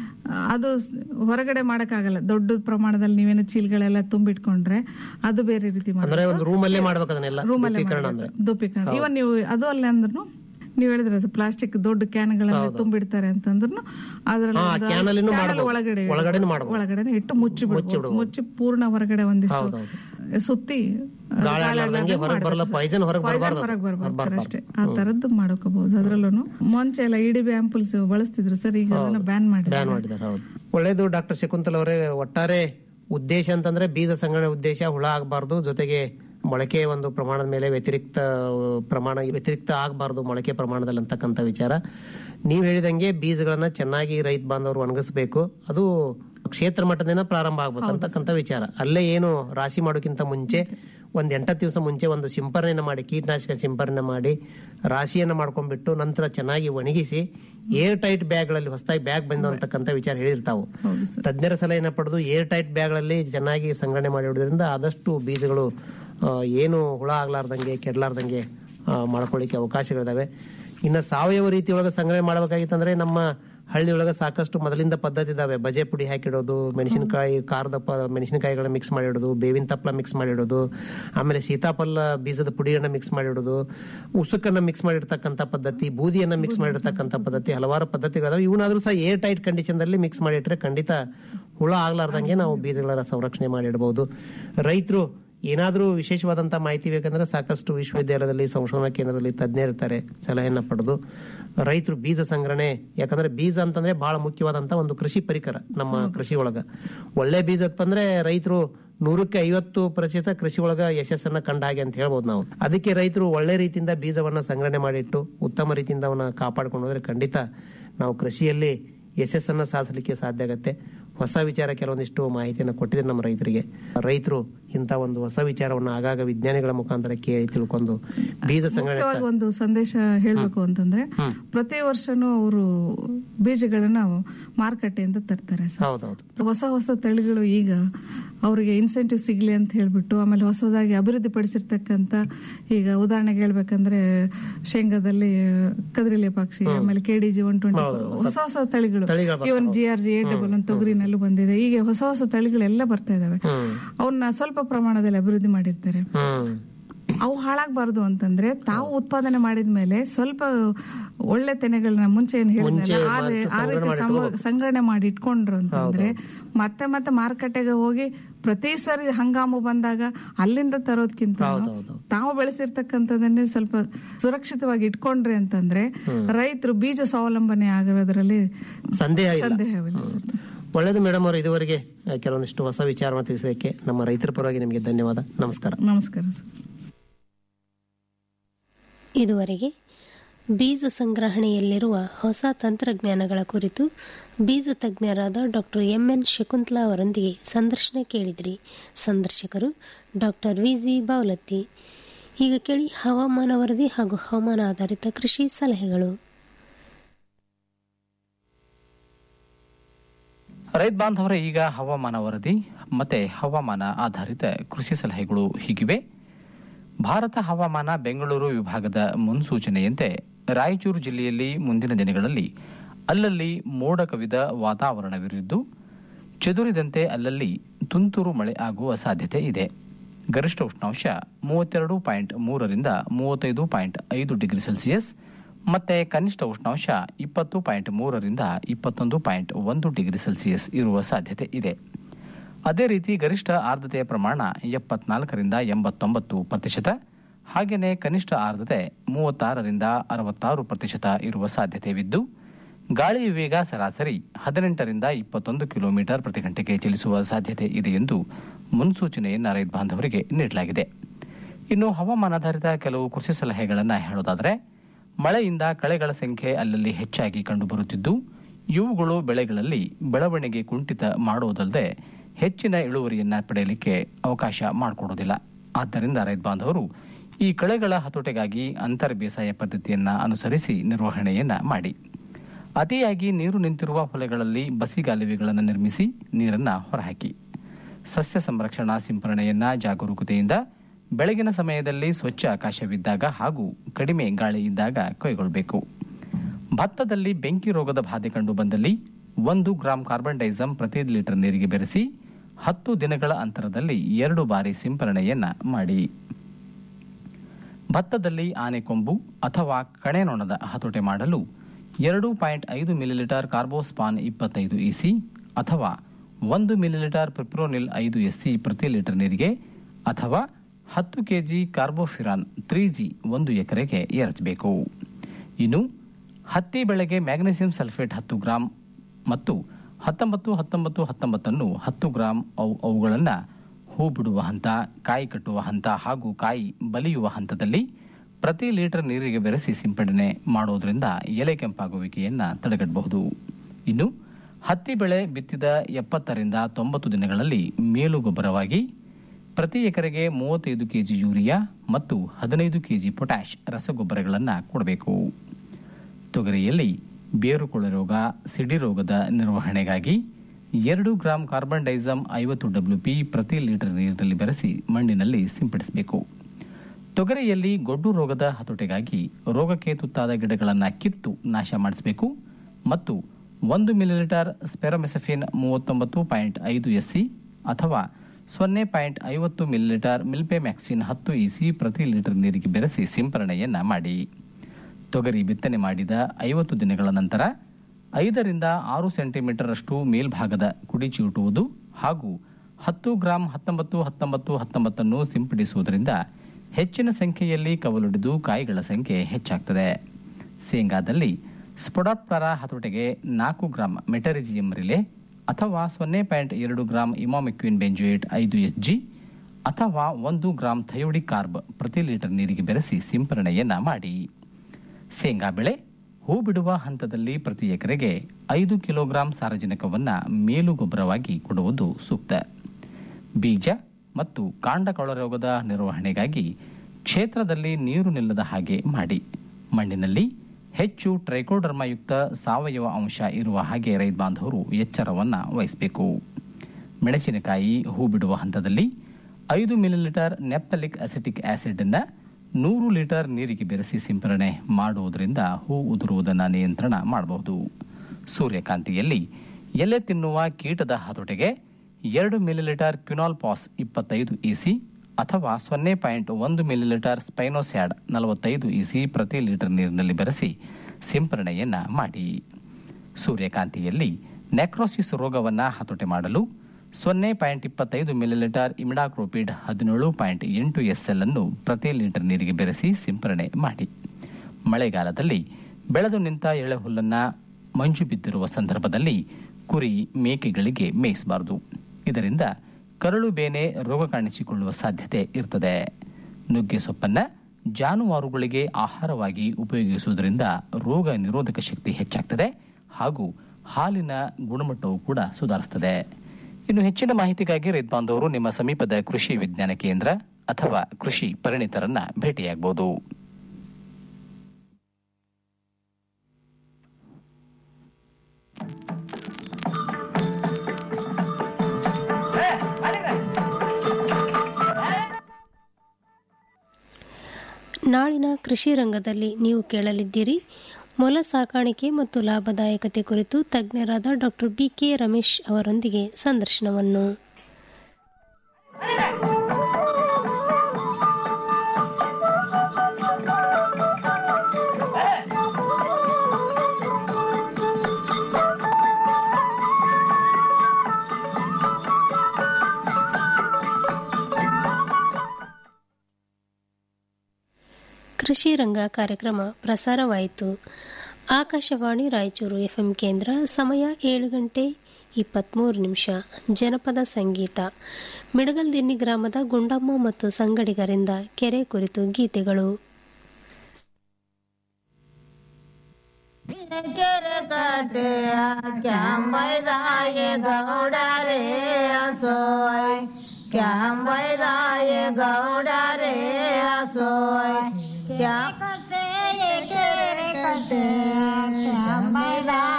ಅದು ಸ್- ಹೊರಗಡೆ ಮಾಡಕ್ಕಾಗಲ್ಲ ದೊಡ್ಡ ಪ್ರಮಾಣದಲ್ಲಿ ನೀವೇನು ಚೀಲ್ಗಳೆಲ್ಲ ತುಂಬಿಟ್ಕೊಂಡ್ರೆ ಅದು ಬೇರೆ ರೀತಿ ಮಾಡಿ ಅಂದ್ರೆ ಒಂದು ರೂಮ್ ಅಲ್ಲೇ ಮಾಡ್ಬೇಕು ಅದನ್ನೆಲ್ಲ ರೂಮಲ್ಲೇ ಧೂಪೀಕರಣ ಅಂದ್ರೆ ಧೂಪೀಕರಣ ಇವನ್ ನೀವು ಅದು ಅಲ್ಲ ಅಂದ್ರೂ ನೀವು ಹೇಳಿದ್ರೆ ಪ್ಲಾಸ್ಟಿಕ್ ದೊಡ್ಡ ಕ್ಯಾನ್ಗಳನ್ನ ತುಂಬಿಡ್ತಾರೆ ಅಂತಂದ್ರು ಅದ್ರಲ್ಲಿ ಹಾ, ಒಂದು can ಅಲ್ಲಿನೂ can ಮಾಡ್ಬೋದು. ಒಳಗಡೆ ಒಳಗಡೆನೂ ಮಾಡ್ಬೋದು. ಒಳಗಡೆ ಇಟ್ಟು ಮುಚ್ಚಿ ಬಿಡ್ಬೋದು ಮುಚ್ಚಿ ಪೂರ್ಣ ಹೊರಗಡೆ ಒಂದಿಷ್ಟು ಸುತ್ತಿ ಅದು ಗಾಳಿ ಗಾಳಿ ಆಡ್ಲಾರ್ದಂಗೆ ಆಡ್ಲಾರ್ದಂಗೆ ಹೊರಗೆ ಬರಲ್ಲ ಮಾಡ್ಬೇಕು. ಪಾಯ್ಸನ್ ಹೊರಗೆ Poison ಬರಬಾರ್ದು ಹೊರಗೆ ಬರಬಾರ್ದು ಸರ್ ಅಷ್ಟೇ ಆ ತರದ್ದು ಮಾಡ್ಕೋಬಹುದು ಅದ್ರಲ್ಲೂ ಮುಂಚೆ ಎಲ್ಲ ಇಡಿ ಆಂಪುಲ್ಸ್ ಬಳಸ್ತಿದ್ರು ಸರ್ ಈಗ ಅದನ್ನ ಬ್ಯಾನ್ ಮಾಡಿ ಬ್ಯಾನ್ ಮಾಡಿದ್ದಾರೆ ಹೌದು ಒಳ್ಳೇದು ಡಾಕ್ಟರ್ ಶಕುಂತಲ್ ಅವರೇ ಒಟ್ಟಾರೆ ಉದ್ದೇಶ ಅಂತಂದ್ರೆ ಬೀಜ ಸಂಗ್ರಹಣೆ ಉದ್ದೇಶ ಹುಳ ಆಗಬಾರ್ದು ಜೊತೆಗೆ ಮೊಳಕೆ ಒಂದು ಪ್ರಮಾಣದ ಮೇಲೆ ವ್ಯತಿರಿಕ್ತ ಪ್ರಮಾಣ ವ್ಯತಿರಿಕ್ತ ಆಗಬಾರ್ದು ಮೊಳಕೆ ಪ್ರಮಾಣದಲ್ಲಿ ಅಂತಕ್ಕಂಥ ವಿಚಾರ ನೀವು ಹೇಳಿದಂಗೆ ಬೀಜಗಳನ್ನ ಚೆನ್ನಾಗಿ ರೈತ ಬಾಂಧವರು ಒಣಗಿಸ್ಬೇಕು ಅದು ಕ್ಷೇತ್ರ ಮಟ್ಟದಿಂದ ಪ್ರಾರಂಭ ಆಗ್ಬೇಕು ಅಂತಕ್ಕಂಥ ವಿಚಾರ ಅಲ್ಲೇ ಏನು ರಾಶಿ ಮಾಡೋಕ್ಕಿಂತ ಮುಂಚೆ ಒಂದ್ ಎಂಟತ್ತು ದಿವಸ ಮುಂಚೆ ಒಂದು ಸಿಂಪರಣೆಯನ್ನು ಮಾಡಿ ಕೀಟನಾಶಕ ಸಿಂಪರಣೆ ಮಾಡಿ ರಾಶಿಯನ್ನ ಮಾಡ್ಕೊಂಡ್ಬಿಟ್ಟು ನಂತರ ಚೆನ್ನಾಗಿ ಒಣಗಿಸಿ ಏರ್ ಟೈಟ್ ಬ್ಯಾಗ್ಗಳಲ್ಲಿ ಹೊಸದಾಗಿ ಬ್ಯಾಗ್ ಬಂದು ಅಂತಕ್ಕಂಥ ವಿಚಾರ ಹೇಳಿರ್ತಾವು ತಜ್ಞರ ಸಲಹೆಯನ್ನು ಪಡೆದು ಏರ್ ಟೈಟ್ ಬ್ಯಾಗ್ಗಳಲ್ಲಿ ಚೆನ್ನಾಗಿ ಸಂಗ್ರಹಣೆ ಮಾಡಿ ಇಡೋದ್ರಿಂದ ಆದಷ್ಟು ಬೀಜಗಳು ಆ, ಏನು ಹುಳ ಆಗ್ಲಾರ್ದಂಗೆ ಕೆಡ್ಲಾರ್ದಂಗೆ ಆ, ಮಾಡ್ಕೊಳ್ಳಿಕ್ಕೆ ಅವಕಾಶಗಳಿದಾವೆ ಇನ್ನು ಸಾವಯವ ರೀತಿ ಒಳಗೆ ಸಂಗ್ರಹಣೆ ಮಾಡಬೇಕಾಗಿತ್ತಂದ್ರೆ ನಮ್ಮ ಹಳ್ಳಿ ಒಳಗೆ ಸಾಕಷ್ಟು ಮೊದಲಿಂದ ಪದ್ಧತಿ ಇದಾವೆ ಬಜೆ ಪುಡಿ ಹಾಕಿಡೋದು ಮೆಣಸಿನಕಾಯಿ ಖಾರದ ಪ ಮೆಣಸಿನಕಾಯಿಗಳನ್ನ ಮಿಕ್ಸ್ ಮಾಡಿಡೋದು ಬೇವಿನ ತಪ್ಪಲ ಮಿಕ್ಸ್ ಮಾಡಿಡೋದು ಆಮೇಲೆ ಸೀತಾಫಲ ಬೀಜದ ಪುಡಿಯನ್ನ ಮಿಕ್ಸ್ ಮಾಡಿಡೋದು ಉಸುಕನ್ನ ಮಿಕ್ಸ್ ಮಾಡಿರ್ತಕ್ಕಂಥ ಪದ್ಧತಿ ಬೂದಿಯನ್ನ ಮಿಕ್ಸ್ ಮಾಡಿರ್ತಕ್ಕಂಥ ಪದ್ಧತಿ ಹಲವಾರು ಪದ್ಧತಿಗಳಿದಾವೆ ಇವನಾದ್ರೂ ಸಹ ಏರ್ ಟೈಟ್ ಕಂಡೀಷನ್ದಲ್ಲಿ ಮಿಕ್ಸ್ ಮಾಡಿಟ್ರೆ ಖಂಡಿತ ಹುಳ ಆಗ್ಲಾರ್ದಂಗೆ ನಾವು ಬೀಜಗಳ ಸಂರಕ್ಷಣೆ ಮಾಡಿಡಬಹುದು ರೈತರು ಏನಾದರೂ ವಿಶೇಷವಾದಂಥ ಮಾಹಿತಿ ಬೇಕಂದ್ರೆ ಸಾಕಷ್ಟು ವಿಶ್ವವಿದ್ಯಾಲಯದಲ್ಲಿ ಸಂಶೋಧನಾ ಕೇಂದ್ರದಲ್ಲಿ ತಜ್ಞರಿರ್ತಾರೆ ಸಲಹೆಯನ್ನ ಪಡೆದು ರೈತರು ಬೀಜ ಸಂಗ್ರಹಣೆ ಯಾಕಂದ್ರೆ ಬೀಜ ಅಂತಂದ್ರೆ ಬಹಳ ಮುಖ್ಯವಾದಂತ ಒಂದು ಕೃಷಿ ಪರಿಕರ ನಮ್ಮ ಕೃಷಿ ಒಳಗ ಒಳ್ಳೆ ಬೀಜ ಬಂದ್ರೆ ರೈತರು ನೂರಕ್ಕೆ ಐವತ್ತು ಪ್ರತಿಶತ ಕೃಷಿ ಒಳಗ ಯಶಸ್ಸನ್ನ ಕಂಡ ಹಾಗೆ ಅಂತ ಹೇಳ್ಬೋದು ನಾವು ಅದಕ್ಕೆ ರೈತರು ಒಳ್ಳೆ ರೀತಿಯಿಂದ ಬೀಜವನ್ನ ಸಂಗ್ರಹಣೆ ಮಾಡಿಟ್ಟು ಉತ್ತಮ ರೀತಿಯಿಂದ ಅವನ್ನ ಕಾಪಾಡ್ಕೊಂಡು ಹೋದ್ರೆ ಖಂಡಿತ ನಾವು ಕೃಷಿಯಲ್ಲಿ ಯಶಸ್ಸನ್ನ ಸಾಧಿಸಲಿಕ್ಕೆ ಸಾಧ್ಯ ಆಗತ್ತೆ ಹೊಸ ವಿಚಾರ ಕೆಲವೊಂದಿಷ್ಟು ಮಾಹಿತಿಯನ್ನು ಕೊಟ್ಟಿದ್ದಾರೆ ನಮ್ಮ ರೈತರಿಗೆ ರೈತರು ಇಂಥ ಒಂದು ಹೊಸ ವಿಚಾರವನ್ನು ಆಗಾಗ ವಿಜ್ಞಾನಿಗಳ ಮುಖಾಂತರ ಕೇಳಿ ತಿಳ್ಕೊಂಡು ಬೀಜ ಸಂಗ್ರಹಣೆ ಮುಖ್ಯವಾಗಿ ಒಂದು ಸಂದೇಶ ಹೇಳ್ಬೇಕು ಅಂತಂದ್ರೆ ಪ್ರತಿ ವರ್ಷನೂ ಅವರು ಬೀಜಗಳನ್ನ ಮಾರುಕಟ್ಟೆಯಿಂದ ತರ್ತಾರೆ ಸರ್. ಹೌದೌದು ಹೊಸ ಹೊಸ ತಳಿಗಳು ಈಗ ಅವರಿಗೆ ಇನ್ಸೆಂಟಿವ್ ಸಿಗ್ಲಿ ಅಂತ ಹೇಳ್ಬಿಟ್ಟು ಆಮೇಲೆ ಹೊಸದಾಗಿ ಅಭಿವೃದ್ಧಿ ಪಡಿಸಿರ್ತಕ್ಕಂಥ ಈಗ ಉದಾಹರಣೆಗೆ ಹೇಳ್ಬೇಕಂದ್ರೆ ಶೇಂಗಾದಲ್ಲಿ ಕದ್ರಿಲೆ ಪಕ್ಷಿ ಆಮೇಲೆ ಕೆಡಿಜಿ ಒನ್ ಟ್ವೆಂಟಿ ಹೊಸ ಹೊಸ ತಳಿಗಳು ತಳಿಗಳು ಇವನ್ G R G A double one ತೊಗರಿನಲ್ಲೂ ಬಂದಿದೆ ಈಗ ಹೊಸ ಹೊಸ ತಳಿಗಳೆಲ್ಲ ಬರ್ತಾ ಇದಾವೆ ಹ್ಮ್ ಅವನ್ನ ಸ್ವಲ್ಪ ಪ್ರಮಾಣದಲ್ಲಿ ಅಭಿವೃದ್ಧಿ ಮಾಡಿರ್ತಾರೆ ಹ್ಮ್ ಅವು ಹಾಳಾಗಬಾರ್ದು ಅಂತಂದ್ರೆ ತಾವು ಉತ್ಪಾದನೆ ಮಾಡಿದ್ಮೇಲೆ ಸ್ವಲ್ಪ ಒಳ್ಳೆ ತೆನೆಗಳನ್ನ ಮುಂಚೆ ಏನ್ ಹೇಳಿದ್ನಲ್ಲ ಆ ರೀ- ಆ ರೀತಿ ಸಂಗ್ರ- ಸಂಗ್ರಹಣೆ ಮಾಡಿ ಇಟ್ಕೊಂಡ್ರು ಅಂತಂದ್ರೆ ಮತ್ತೆ ಮತ್ತೆ ಮಾರುಕಟ್ಟೆಗೆ ಹೋಗಿ ಪ್ರತಿ ಸರಿ ಹಂಗಾಮು ಬಂದಾಗ ಅಲ್ಲಿಂದ ತರೋದ್ಕಿಂತ ತಾವು ಬೆಳೆಸಿರ್ತಕ್ಕಂಥದನ್ನೇ ಸ್ವಲ್ಪ ಸುರಕ್ಷಿತವಾಗಿ ಇಟ್ಕೊಂಡ್ರಿ ಅಂತಂದ್ರೆ ರೈತರು ಬೀಜ ಸ್ವಾವಲಂಬನೆ ಆಗಿರೋದ್ರಲ್ಲಿ ಸಂದೇಹ ಇಲ್ಲ ಸಂದೇಹವಿಲ್ಲ ಸರ್ ಒಳ್ಳೇದು ಮೇಡಮ್ ಅವರು ಇದುವರೆಗೆ ಆ, ಕೆಲವೊಂದಿಷ್ಟು ಹೊಸ ವಿಚಾರವನ್ನು ತಿಳಿಸೋದಕ್ಕೆ ನಮ್ಮ ರೈತರ ಪರವಾಗಿ ನಿಮಗೆ ಧನ್ಯವಾದ ನಮಸ್ಕಾರ ನಮಸ್ಕಾರ ಸರ್ ಇದುವರೆಗೆ ಬೀಜ ಸಂಗ್ರಹಣೆಯಲ್ಲಿರುವ ಹೊಸ ತಂತ್ರಜ್ಞಾನಗಳ ಕುರಿತು ಬೀಜ ತಜ್ಞರಾದ ಡಾಕ್ಟರ್ ಎಂಎನ್ ಶಕುಂತಲಾ ಅವರೊಂದಿಗೆ ಸಂದರ್ಶನ ಕೇಳಿದ್ರಿ ಸಂದರ್ಶಕರು ಡಾಕ್ಟರ್ ವಿಜಿ ಬಾವಲತ್ತಿ ಈಗ ಕೇಳಿ ಹವಾಮಾನ ವರದಿ ಹಾಗೂ ಹವಾಮಾನ ಆಧಾರಿತ ಕೃಷಿ ಸಲಹೆಗಳು ರೈತ ಬಾಂಧವರ ಈಗ ಹವಾಮಾನ ವರದಿ ಮತ್ತೆ ಹವಾಮಾನ ಆಧಾರಿತ ಕೃಷಿ ಸಲಹೆಗಳು ಹೀಗಿವೆ ಭಾರತ ಹವಾಮಾನ ಬೆಂಗಳೂರು ವಿಭಾಗದ ಮುನ್ಸೂಚನೆಯಂತೆ ರಾಯಚೂರು ಜಿಲ್ಲೆಯಲ್ಲಿ ಮುಂದಿನ ದಿನಗಳಲ್ಲಿ ಅಲ್ಲಲ್ಲಿ ಮೋಡ ಕವಿದ ವಾತಾವರಣವಿರಲಿದ್ದು ಚದುರಿದಂತೆ ಅಲ್ಲಲ್ಲಿ ತುಂತುರು ಮಳೆ ಆಗುವ ಸಾಧ್ಯತೆ ಇದೆ ಗರಿಷ್ಠ ಉಷ್ಣಾಂಶ ಮೂವತ್ತೆರಡು ಪಾಯಿಂಟ್ ಮೂರರಿಂದ ಮೂವತ್ತೈದು ಪಾಯಿಂಟ್ ಐದು ಡಿಗ್ರಿ ಸೆಲ್ಸಿಯಸ್ ಮತ್ತೆ ಕನಿಷ್ಠ ಉಷ್ಣಾಂಶ ಇಪ್ಪತ್ತು ಪಾಯಿಂಟ್ ಮೂರರಿಂದ ಇಪ್ಪತ್ತೊಂದು ಪಾಯಿಂಟ್ ಒಂದು ಡಿಗ್ರಿ ಸೆಲ್ಸಿಯಸ್ ಇರುವ ಸಾಧ್ಯತೆ ಇದೆ ಅದೇ ರೀತಿ ಗರಿಷ್ಠ ಆರ್ದ್ರತೆಯ ಪ್ರಮಾಣ ಎಪ್ಪತ್ನಾಲ್ಕರಿಂದ ಎಂಬತ್ತೊಂಬತ್ತು ಪ್ರತಿಶತ ಹಾಗೆಯೇ ಕನಿಷ್ಠ ಆರ್ದ್ರತೆ ಮೂವತ್ತಾರರಿಂದ ಅರವತ್ತಾರು ಪ್ರತಿಶತ ಇರುವ ಸಾಧ್ಯತೆವಿದ್ದು ಗಾಳಿಯ ವೇಗ ಸರಾಸರಿ ಹದಿನೆಂಟರಿಂದ ಇಪ್ಪತ್ತೊಂದು ಕಿಲೋಮೀಟರ್ ಪ್ರತಿ ಗಂಟೆಗೆ ಚಲಿಸುವ ಸಾಧ್ಯತೆ ಇದೆ ಎಂದು ಮುನ್ಸೂಚನೆಯನ್ನು ರೈತ ಬಾಂಧವರಿಗೆ ನೀಡಲಾಗಿದೆ ಇನ್ನು ಹವಾಮಾನಾಧಾರಿತ ಕೆಲವು ಕೃಷಿ ಸಲಹೆಗಳನ್ನು ಹೇಳೋದಾದರೆ ಮಳೆಯಿಂದ ಕಳೆಗಳ ಸಂಖ್ಯೆ ಅಲ್ಲಲ್ಲಿ ಹೆಚ್ಚಾಗಿ ಕಂಡುಬರುತ್ತಿದ್ದು ಇವುಗಳು ಬೆಳೆಗಳಲ್ಲಿ ಬೆಳವಣಿಗೆ ಕುಂಠಿತ ಮಾಡುವುದಲ್ಲದೆ ಹೆಚ್ಚಿನ ಇಳುವರಿಯನ್ನ ಪಡೆಯಲಿಕ್ಕೆ ಅವಕಾಶ ಮಾಡಿಕೊಡೋದಿಲ್ಲ ಆದ್ದರಿಂದ ರೈತ ಬಾಂಧವರು ಈ ಕಳೆಗಳ ಹತೋಟಿಗಾಗಿ ಅಂತರ್ ಬೇಸಾಯ ಪದ್ಧತಿಯನ್ನ ಅನುಸರಿಸಿ ನಿರ್ವಹಣೆಯನ್ನ ಮಾಡಿ ಅತಿಯಾಗಿ ನೀರು ನಿಂತಿರುವ ಹೊಲೆಗಳಲ್ಲಿ ಬಸಿಗಾಲುವೆಗಳನ್ನು ನಿರ್ಮಿಸಿ ನೀರನ್ನು ಹೊರಹಾಕಿ ಸಸ್ಯ ಸಂರಕ್ಷಣಾ ಸಿಂಪರಣೆಯನ್ನ ಜಾಗರೂಕತೆಯಿಂದ ಬೆಳಗಿನ ಸಮಯದಲ್ಲಿ ಸ್ವಚ್ಛ ಆಕಾಶವಿದ್ದಾಗ ಹಾಗೂ ಕಡಿಮೆ ಗಾಳಿ ಇದ್ದಾಗ ಕೈಗೊಳ್ಳಬೇಕು ಭತ್ತದಲ್ಲಿ ಬೆಂಕಿ ರೋಗದ ಬಾಧೆ ಕಂಡು ಬಂದಲ್ಲಿ ಒಂದು ಗ್ರಾಂ ಕಾರ್ಬನ್ ಡೈಸಮ್ ಪ್ರತಿ ಲೀಟರ್ ನೀರಿಗೆ ಬೆರೆಸಿ ಹತ್ತು ದಿನಗಳ ಅಂತರದಲ್ಲಿ ಎರಡು ಬಾರಿ ಸಿಂಪರಣೆಯನ್ನ ಮಾಡಿ ಭತ್ತದಲ್ಲಿ ಆನೆಕೊಂಬು ಅಥವಾ ಕಣೆನೊಣದ ಹತೋಟೆ ಮಾಡಲು ಎರಡು ಪಾಯಿಂಟ್ ಐದು ಮಿಲಿಲೀಟರ್ ಕಾರ್ಬೋಸ್ಪಾನ್ ಇಪ್ಪತ್ತೈದು ಇಸಿ ಅಥವಾ ಒಂದು ಮಿಲಿಲೀಟರ್ ಪ್ರಿಪ್ರೋನಿಲ್ ಐದು ಎಸ್ಸಿ ಪ್ರತಿ ಲೀಟರ್ ನೀರಿಗೆ ಅಥವಾ ಹತ್ತು ಕೆಜಿ ಕಾರ್ಬೋಫಿರಾನ್ ತ್ರೀ ಜಿ ಒಂದು ಎಕರೆಗೆ ಎರಚಬೇಕು ಇನ್ನು ಹತ್ತಿ ಬೆಳೆಗೆ ಮ್ಯಾಗ್ನೆಸಿಯಂ ಸಲ್ಫೇಟ್ ಹತ್ತು ಗ್ರಾಂ ಮತ್ತು ಹತ್ತೊಂಬತ್ತು ಹತ್ತೊಂಬತ್ತು ಹತ್ತೊಂಬತ್ತನ್ನು ಹತ್ತು ಗ್ರಾಂ ಅವು ಅವುಗಳನ್ನು ಹೂ ಬಿಡುವ ಹಂತ ಕಾಯಿ ಕಟ್ಟುವ ಹಂತ ಹಾಗೂ ಕಾಯಿ ಬಲಿಯುವ ಹಂತದಲ್ಲಿ ಪ್ರತಿ ಲೀಟರ್ ನೀರಿಗೆ ಬೆರೆಸಿ ಸಿಂಪಡಣೆ ಮಾಡೋದ್ರಿಂದ ಎಲೆ ಕೆಂಪಾಗುವಿಕೆಯನ್ನು ತಡೆಗಟ್ಟಬಹುದು ಇನ್ನು ಹತ್ತಿ ಬೆಳೆ ಬಿತ್ತಿದ ಎಪ್ಪತ್ತರಿಂದ ತೊಂಬತ್ತು ದಿನಗಳಲ್ಲಿ ಮೇಲು ಗೊಬ್ಬರವಾಗಿ ಪ್ರತಿ ಎಕರೆಗೆ ಮೂವತ್ತೈದು ಕೆಜಿ ಯೂರಿಯಾ ಮತ್ತು ಹದಿನೈದು ಕೆಜಿ ಪೊಟ್ಯಾಷ್ ರಸಗೊಬ್ಬರಗಳನ್ನು ಕೊಡಬೇಕು ತೊಗರಿಯಲ್ಲಿ ಬೇರುಕೊಳೆ ರೋಗ ಸಿಡಿ ರೋಗದ ನಿರ್ವಹಣೆಗಾಗಿ ಎರಡು ಗ್ರಾಂ ಕಾರ್ಬನ್ ಡೈಸಮ್ ಐವತ್ತು ಡಬ್ಲ್ಯೂಪಿ ಪ್ರತಿ ಲೀಟರ್ ನೀರಿನಲ್ಲಿ ಬೆರೆಸಿ ಮಣ್ಣಿನಲ್ಲಿ ಸಿಂಪಡಿಸಬೇಕು ತೊಗರಿಯಲ್ಲಿ ಗೊಡ್ಡು ರೋಗದ ಹತೋಟಿಗಾಗಿ ರೋಗಕ್ಕೆ ತುತ್ತಾದ ಗಿಡಗಳನ್ನು ಕಿತ್ತು ನಾಶ ಮಾಡಿಸಬೇಕು ಮತ್ತು ಒಂದು ಮಿಲಿಲೀಟರ್ ಸ್ಪೆರೋಮೆಸಫಿನ್ ಮೂವತ್ತೊಂಬತ್ತು ಪಾಯಿಂಟ್ ಐದು ಎಸ್ಸಿ ಅಥವಾ ಸೊನ್ನೆ ಪಾಯಿಂಟ್ ಐವತ್ತು ಮಿಲಿಲೀಟರ್ ಮಿಲ್ಪೆ ಮ್ಯಾಕ್ಸಿನ್ ಹತ್ತು ಇಸಿ ಪ್ರತಿ ಲೀಟರ್ ನೀರಿಗೆ ಬೆರೆಸಿ ಸಿಂಪರಣೆಯನ್ನ ಮಾಡಿ ತೊಗರಿ ಬಿತ್ತನೆ ಮಾಡಿದ ಐವತ್ತು ದಿನಗಳ ನಂತರ ಐದರಿಂದ ಆರು ಸೆಂಟಿಮೀಟರ್ ಅಷ್ಟು ಮೇಲ್ಭಾಗದ ಕುಡಿ ಚಿವುಟುವುದು ಹಾಗೂ ಹತ್ತು ಗ್ರಾಂ ಹತ್ತೊಂಬತ್ತು ಹತ್ತೊಂಬತ್ತು ಹತ್ತೊಂಬತ್ತನ್ನು ಸಿಂಪಡಿಸುವುದರಿಂದ ಹೆಚ್ಚಿನ ಸಂಖ್ಯೆಯಲ್ಲಿ ಕವಲೊಡೆದು ಕಾಯಿಗಳ ಸಂಖ್ಯೆ ಹೆಚ್ಚಾಗ್ತದೆ ಶೇಂಗಾದಲ್ಲಿ ಸ್ಪೊಡಾಪ್ಟರ ಹತೋಟಿಗೆ ನಾಲ್ಕು ಗ್ರಾಂ ಮೆಟರಿಜಿಯಂ ರಿಲೆ ಅಥವಾ ಸೊನ್ನೆ ಪಾಯಿಂಟ್ ಎರಡು ಗ್ರಾಂ ಇಮಾಮಿಕ್ವಿನ್ ಬೆಂಜುಯೇಟ್ ಐದು ಎಚ್ ಜಿ ಅಥವಾ ಒಂದು ಗ್ರಾಂ ಥಯೋಡಿ ಕಾರ್ಬ್ ಪ್ರತಿ ಲೀಟರ್ ನೀರಿಗೆ ಬೆರೆಸಿ ಸಿಂಪರಣೆಯನ್ನ ಮಾಡಿ ಶೇಂಗಾ ಬೆಳೆ ಹೂ ಬಿಡುವ ಹಂತದಲ್ಲಿ ಪ್ರತಿ ಎಕರೆಗೆ ಐದು ಕಿಲೋಗ್ರಾಂ ಸಾರಜನಕವನ್ನ ಮೇಲು ಗೊಬ್ಬರವಾಗಿ ಕೊಡುವುದು ಸೂಕ್ತ ಬೀಜ ಮತ್ತು ಕಾಂಡ ರೋಗದ ನಿರ್ವಹಣೆಗಾಗಿ ಕ್ಷೇತ್ರದಲ್ಲಿ ನೀರು ನಿಲ್ಲದ ಹಾಗೆ ಮಾಡಿ ಮಣ್ಣಿನಲ್ಲಿ ಹೆಚ್ಚು ಟ್ರೈಕೋಡರ್ಮಯುಕ್ತ ಸಾವಯವ ಅಂಶ ಇರುವ ಹಾಗೆ ರೈತ ಬಾಂಧವರು ಎಚ್ಚರವನ್ನ ವಹಿಸಬೇಕು ಮೆಣಸಿನಕಾಯಿ ಹೂ ಬಿಡುವ ಹಂತದಲ್ಲಿ ಐದು ಮಿಲಿಲೀಟರ್ ನೆಪ್ತಲಿಕ್ ಅಸಿಟಿಕ್ ಆಸಿಡ್ ಅನ್ನ ನೂರು ಲೀಟರ್ ನೀರಿಗೆ ಬೆರೆಸಿ ಸಿಂಪರಣೆ ಮಾಡುವುದರಿಂದ ಹೂ ಉದುರುವುದನ್ನು ನಿಯಂತ್ರಣ ಮಾಡಬಹುದು ಸೂರ್ಯಕಾಂತಿಯಲ್ಲಿ ಎಲೆ ತಿನ್ನುವ ಕೀಟದ ಹತೋಟಿಗೆ ಎರಡು ಮಿಲಿಲೀಟರ್ ಕ್ಯುನಾಲ್ ಪಾಸ್ ಇಪ್ಪತ್ತೈದು ಇಸಿ ಅಥವಾ ಸೊನ್ನೆ ಪಾಯಿಂಟ್ ಒಂದು ಮಿಲಿಲೀಟರ್ ಸ್ಪೈನೋಸ್ಯಾಡ್ ನಲವತ್ತೈದು ಇಸಿ ಪ್ರತಿ ಲೀಟರ್ ನೀರಿನಲ್ಲಿ ಬೆರೆಸಿ ಸಿಂಪರಣೆಯನ್ನ ಮಾಡಿ ಸೂರ್ಯಕಾಂತಿಯಲ್ಲಿ ನೆಕ್ರೋಸಿಸ್ ರೋಗವನ್ನು ಹತೋಟಿ ಮಾಡಲು ಸೊನ್ನೆ ಪಾಯಿಂಟ್ ಇಪ್ಪತ್ತೈದು ಮಿಲಿಲೀಟರ್ ಇಮಿಡಾಕ್ರೋಪಿಡ್ ಹದಿನೇಳು ಪಾಯಿಂಟ್ ಎಂಟು ಎಸ್ಎಲ್ ಅನ್ನು ಪ್ರತಿ ಲೀಟರ್ ನೀರಿಗೆ ಬೆರೆಸಿ ಸಿಂಪರಣೆ ಮಾಡಿ ಮಳೆಗಾಲದಲ್ಲಿ ಬೆಳೆದು ನಿಂತ ಎಳೆ ಹುಲ್ಲನ್ನ ಮಂಜು ಬಿದ್ದಿರುವ ಸಂದರ್ಭದಲ್ಲಿ ಕುರಿ ಮೇಕೆಗಳಿಗೆ ಮೇಯಿಸಬಾರದು ಇದರಿಂದ ಕರಳು ಬೇನೆ ರೋಗ ಕಾಣಿಸಿಕೊಳ್ಳುವ ಸಾಧ್ಯತೆ ಇರ್ತದೆ ನುಗ್ಗೆ ಸೊಪ್ಪನ್ನ ಜಾನುವಾರುಗಳಿಗೆ ಆಹಾರವಾಗಿ ಉಪಯೋಗಿಸುವುದರಿಂದ ರೋಗ ನಿರೋಧಕ ಶಕ್ತಿ ಹೆಚ್ಚಾಗ್ತದೆ ಹಾಗೂ ಹಾಲಿನ ಗುಣಮಟ್ಟವು ಕೂಡ ಸುಧಾರಿಸ್ತದೆ ಇನ್ನು ಹೆಚ್ಚಿನ ಮಾಹಿತಿಗಾಗಿ ರೈತ ಬಾಂಧವರು ನಿಮ್ಮ ಸಮೀಪದ ಕೃಷಿ ವಿಜ್ಞಾನ ಕೇಂದ್ರ ಅಥವಾ ಕೃಷಿ ಪರಿಣಿತರನ್ನ ಭೇಟಿಯಾಗಬಹುದು ನಾಳಿನ ಕೃಷಿ ರಂಗದಲ್ಲಿ ನೀವು ಕೇಳಲಿದ್ದೀರಿ ಮೊಲ ಸಾಕಾಣಿಕೆ ಮತ್ತು ಲಾಭದಾಯಕತೆ ಕುರಿತು ತಜ್ಞರಾದ ಡಾಕ್ಟರ್ ಬಿ ಕೆ ರಮೇಶ್ ಅವರೊಂದಿಗೆ ಸಂದರ್ಶನವನ್ನು ಕೃಷಿ ರಂಗ ಕಾರ್ಯಕ್ರಮ ಪ್ರಸಾರವಾಯಿತು ಆಕಾಶವಾಣಿ ರಾಯಚೂರು ಎಫ್ಎಂ ಕೇಂದ್ರ ಸಮಯ ಏಳು ಗಂಟೆ ಇಪ್ಪತ್ತ್ಮೂರು ನಿಮಿಷ ಜನಪದ ಸಂಗೀತ ಮಿಡಗಲ್ದಿನ್ನಿ ಗ್ರಾಮದ ಗುಂಡಮ್ಮ ಮತ್ತು ಸಂಗಡಿಗರಿಂದ ಕೆರೆ ಕುರಿತು ಗೀತೆಗಳು ಕೆರೆ ಕಟ್ಟೆ ಕ್ಯಾಂಬೈದಾಯ ಗೌಡರೇ ಅಸೋಯ್ ಕ್ಯಾಂಬೈದಾಯ ಗೌಡರೇ ಅಸೋಯ್ ಕ್ಯಾ ಕಟ್ಟೆ ಕೆರೆ ಕಟ್ಟೆ ಕ್ಯಾಂಬೈದಾಯ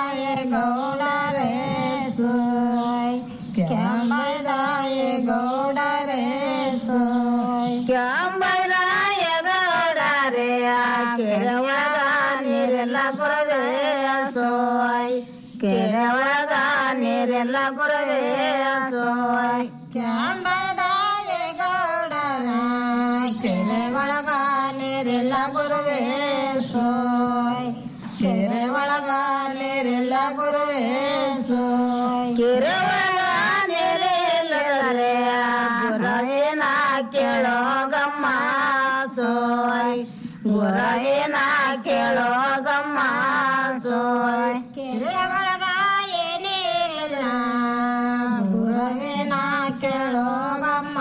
ಕ್ಯಾಂಬೈರಾಯ ಗೌಡರೆ ಕೆರೆ ಒಳಗ ನೀರೆಲ್ಲ ಗುರವೇ ಸೋಯ್ ಕೆರೆ ಒಳಗ ನೀರೆಲ್ಲ ಗುರವೇ ಸೋಯ್ ಕ್ಯಾಂಬೈರಾಯ ಗೌಡರ ಕೆರೆ ಒಳಗ ನೀರೆಲ್ಲ ಗುರುವೇ ಸೋಯ್ ಕೆರೆ ಒಳಗ ನೀರೆಲ್ಲ ಗುರುವೇ ಸೋಯ್ ಕೆರೆ ಒಳಗ ನೀರೆಲ್ಲದರೆ ಗುರವೇನ ಕೇಳೋ ಗಮ್ಮ ಸೋಯ್ ಗುರವೇನ ಕೇಳೋ ಗಮ್ಮ ಸೋಯ್ ಕೆರೆ ಒಳಗ ಏನೇನಿಲ್ಲ ಗುರವೇನ ಕೇಳೋ ಗಮ್ಮ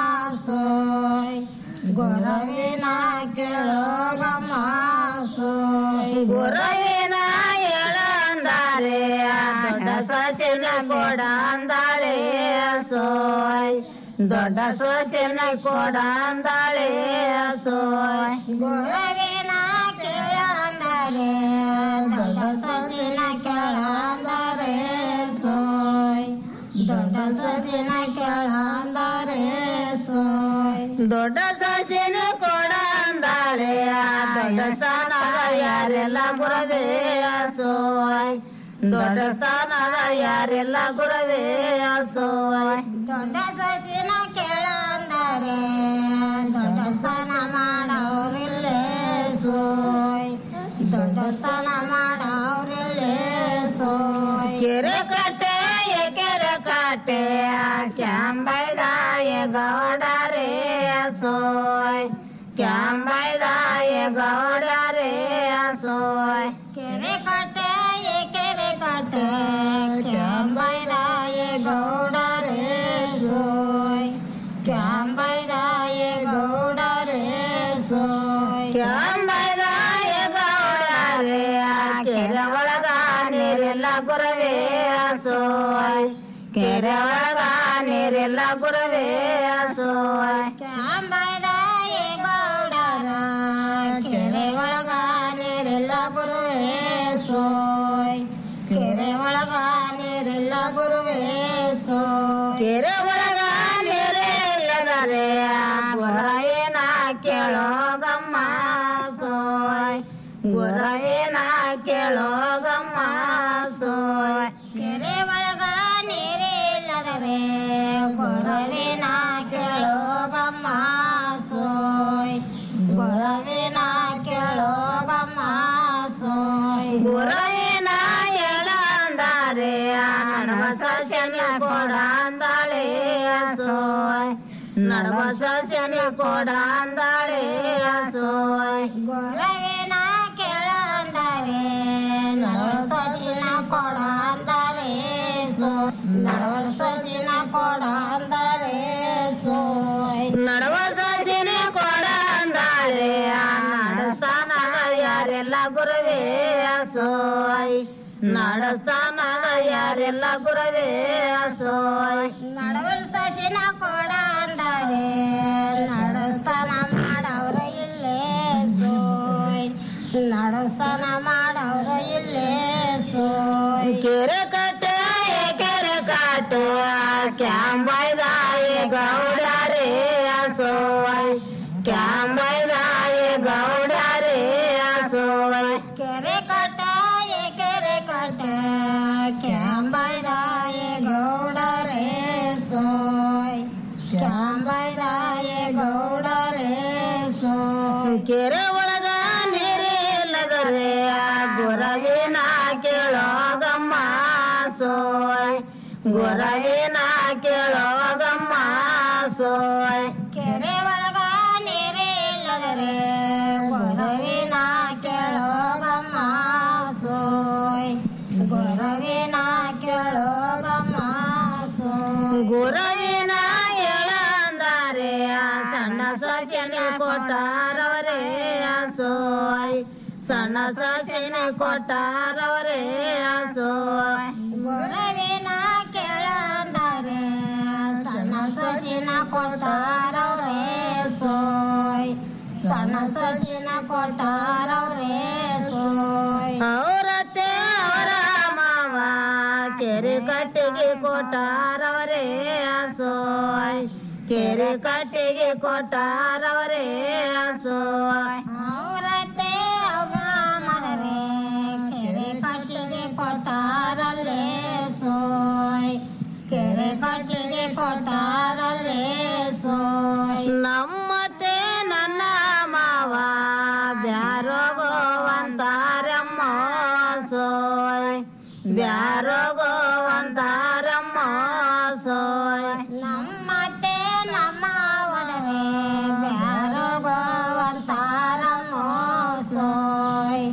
ಸೋಯ್ ಗುರವಿನ ಕೇಳೋ ಗಮ್ಮ ಸೋಯ್ ಗುರವಿನ ಹೇಳಂದಾರೆ ದೊಡ್ಡ ಸೊಸೆನ ಕೊಡ ಅಂದಾಳೆ ಸೋಯ್ ದೊಡ್ಡ ಸೊಸೆನ ಕೊಡ ಅಂದಾಳೆ ಸೋಯ್ ಗುರವಿನ ಕೇಳಂದಾರೆ ದೊಡ್ಡ ಸೊಸೆನ ಕೇಳ ಅಂದಾರೆ ಸೋಯ್ ದೊಡ್ಡ ಸೊಸೆನ ಕೇಳ ಅಂದಾರೆ ಸೋಯ್ ದೊಡ್ಡ ಸೊಸೆನ ಕೊಡ ಅಂದಾಳೆ ದೊಡ್ಡ ಸ್ಥಾನದ ಯಾರೆಲ್ಲ ಗುರವೇ ಸೋಯ್ ದೊಡ್ಡ ಸ್ಥಾನದ ಯಾರೆಲ್ಲ ಗುರವೇ ಸೋಯ್ ದೊಡ್ಡ ಸೊಸೆನ ಕೇಳ ಅಂದಾರೆ ದೊಡ್ಡ ಸ್ಥಾನ ಮಾಡವ್ರಿಲ್ಲೇ ಸೋಯ್ ದೊಡ್ಡ ಸ್ಥಾನ ಮಾಡವ್ರಿಲ್ಲೇ ಸೋಯ್ ಕೆರೆ ಕಟ್ಟೆ ಕೆರೆ ಕಟ್ಟೆ ಕ್ಯಾಂಬೈದಾಯ ಗೌಡರೇ ಸೋಯ್ ಕ್ಯಾಂಬೈದಾಯ ಗೌಡರೇ ಸೋಯ್ ಕೆರೆ ಕಟ್ಟೆ ಕೆರೆ ಕಟ್ಟೆ ಕ್ಯಾಂಬೈದಾಯ ಗೌಡರೇ ಸೋಯ್ ಕ್ಯಾಂಬೈದಾಯ ಗೌಡರೇ ಸೋಯ್ ಕ್ಯಾಂಬೈದಾಯ ಗೌಡರೇ ಕೆರೆ ಒಳಗ ನೀರೆಲ್ಲ ಗುರವೇ ಸೋಯ್ ಕೆರೆ ಒಳಗ ನೀರೆಲ್ಲ ಗುರವೇ ಸೋಯ್ ಕ್ಯಾಂಬೈದಾಯ ಗೌಡರ ಕೆರೆ ಒಳಗ ನೀರೆಲ್ಲ ಗುರುವೇ ಸೋಯ್ ಕೆರೆ ಒಳಗ ನೀರೆಲ್ಲ ಗುರುವೇ ಸೋಯ್ ಕೆರೆ ಒಳಗ ನೀರೆಲ್ಲದರೆ ಗುರವೇನ ಕೇಳೋ ಗಮ್ಮ ಸೋಯ್ ಗುರವೇನ ಕೇಳೋ ಗಮ್ಮ ಸೋಯ್ ಕೆರೆ ಒಳಗ ನೀರಿಲ್ಲದರೆ ಗುರವೇನ ಕೇಳೋ ಗಮ್ಮ ಸೋಯ್ ಗುರವೇನ ಕೇಳೋ ಗಮ್ಮ ಸೋಯ್ ಗುರವೇನ ಎಳಂದಾರೆ ನಡವ ಸಸ್ಯನ ಕೊಡ ಅಂದಾಳೆ ಸೋಯ್ ನಡವ ಸಸ್ಯನ ಕೊಡ ಅಂದಾಳೆ ಸೋಯ್ ಗುರವೇನ ಕೇಳಂದಾರೆ ನಡವ ಸಸ್ಯನ ಕೊಡ ಅಂದಾರೆ ಸೋಯ್ ನಡವ ಸಸ್ಯನ ಕೊಡ ಅಂದಾರೆ ಸೋಯ್ ನಡವ ಸಸ್ಯನ ಕೊಡ ಅಂದಾರೆ ನಡೆಸ್ತಾನದ ಯಾರೆಲ್ಲ ಗುರುವೇ ಸೋಯ್ ನಡೆಸ್ತಾನದ ಯಾರೆಲ್ಲ ಗುರುವೇ ಸೋಯ್ ನಡವಲ್ ಸಸಿನ ಕೊಡ ಅಂದಾರೆ ನಡೆಸ್ತಾನ ಮಾಡವ್ರ ಇಲ್ಲೇ ಸೋಯ್ ನಡೆಸ್ತಾನ ಮಾಡವ್ರ ಇಲ್ಲೇ ಸೋಯ್ ಕೆರೆ ಕಟ್ಟೆ ಕೆರೆ ಕಟ್ಟೆ ಕ್ಯಾಂಬೈದಾಯ ಗೌಡರೇ ಸೋಯ್ ಕ್ಯಾಂಬೈದಾಯ ಗೌಡರೇ ಸೋಯ್ ಕೆರೆ ಕಟ್ಟಾಯ ಕೆರೆ ಕಟ್ಟ ಕ್ಯಾಂಬೈದಾಯ ಗೌಡರೇ ಸೋಯ್ ಕ್ಯಾಂಬೈದಾಯ ಗೌಡರೇ ಸೋಯ್ ಕೆರೆ ಒಳಗ ನೀರಿಲ್ಲದರೆ ಗುರವಿನ ಕೇಳೋಗಮ್ಮ ಸೋಯ್ ಗುರವಿನ ಕೇಳೋಗಮ್ಮ ಸೋಯ್ ಕೆರೆ ಒಳಗ ನೀರಿಲ್ಲದರೆ ಗುರವಿನ ಕೇಳೋಗಮ್ಮ ಸೋಯ್ ಗುರವಿನ ಕೇಳೋಗಮ್ಮ ಸೋಯ್ ಗುರವಿನ ಎಳಂದಾರೆ ಸಣ್ಣ ಸಸ್ಯನ ಕೊಟ್ಟಾರವರೇ ಸೋಯ್ ಸಣ್ಣ ಸಸ್ಯನ ಕೊಟ್ಟಾರವರೇ ಸೋಯ್ ಗುರವಿನ ಕೇಳಂದಾರೆ ಸಣ್ಣ ಸಸಿನ ಕೊಟ್ಟಾರವ್ರೆ ಸೋಯ್ ಸಣ್ಣ ಸಸಿನ ಕೊಟ್ಟಾರವ್ರೆ ಸೋಯ್ ಅವರತ್ತೆ ಅವರ ಮಾವ ಕೆರೆ ಕಟ್ಟಿಗೆ ಕೊಟ್ಟಾರವರೇ ಸೋಯ್ ಕೆರೆ ಕಟ್ಟಿಗೆ ಕೊಟ್ಟಾರವರೇ ಸೋಯ್ ಅವರತ್ತೆ ಅವ್ವ ಮಗರೇ ಕೆರೆ ಕಟ್ಟಿಗೆ ಕೊಟ್ಟಾರಲ್ಲೇ ಸೋಯ್ ಕೆರೆ ಕಟ್ಟಿಗೆ ಕೊಟ್ಟಾರಲ್ಲೇ ಸೋಯ್ ನಮ್ಮತ್ತೆ ನನ್ನ ಮಾವ ಬ್ಯಾರೋಗೋವಂತಾರಮ್ಮ ಸೋಯ್ ಬ್ಯಾರೋಗೋವಂತಾರಮ್ಮ ಸೋಯ್ ನಮ್ಮತ್ತೆ ನಮ್ಮ ಒಡವೆ ಬ್ಯಾರೋಗೋವಂತಾರಮ್ಮ ಸೋಯ್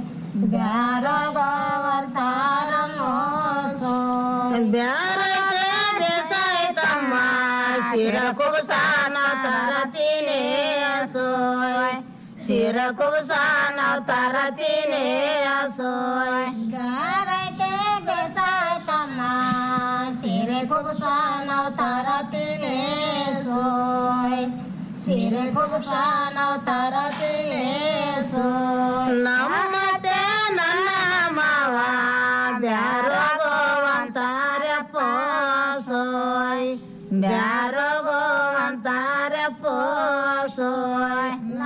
ಬ್ಯಾರೋಗೋವಂತಾರಮ್ಮ ಸೋಯ್ ಬ್ಯಾರತೆ ಬೇಸಾಯ್ತಮ್ಮ ಸಿರ ಕುಬಸಾನ ತರತೀನಿ ಸೋಯ್ ಸಿರ ಕುಬಸಾನ ತರತೀನಿ ಸೋಯ್ ಬ್ಯಾರತೆ ಬೇಸಾಯ್ತಮ್ಮ ಸಿರೆ ಕುಬಸಾನ ತರತೀನಿ ಸೋಯ್ ಸಿರೆ ಕುಬಸಾನ ತರತೀನಿ ಸೋಯ್ ನಮ್ಮತ್ತೆ ನನ್ನ ಮಾವ ಬ್ಯಾರೋಗೋವಂತಾರಪ್ಪ ಸೋಯ್ ಬ್ಯಾರೋಗೋವಂತಾರಪ್ಪ ಸೋಯ್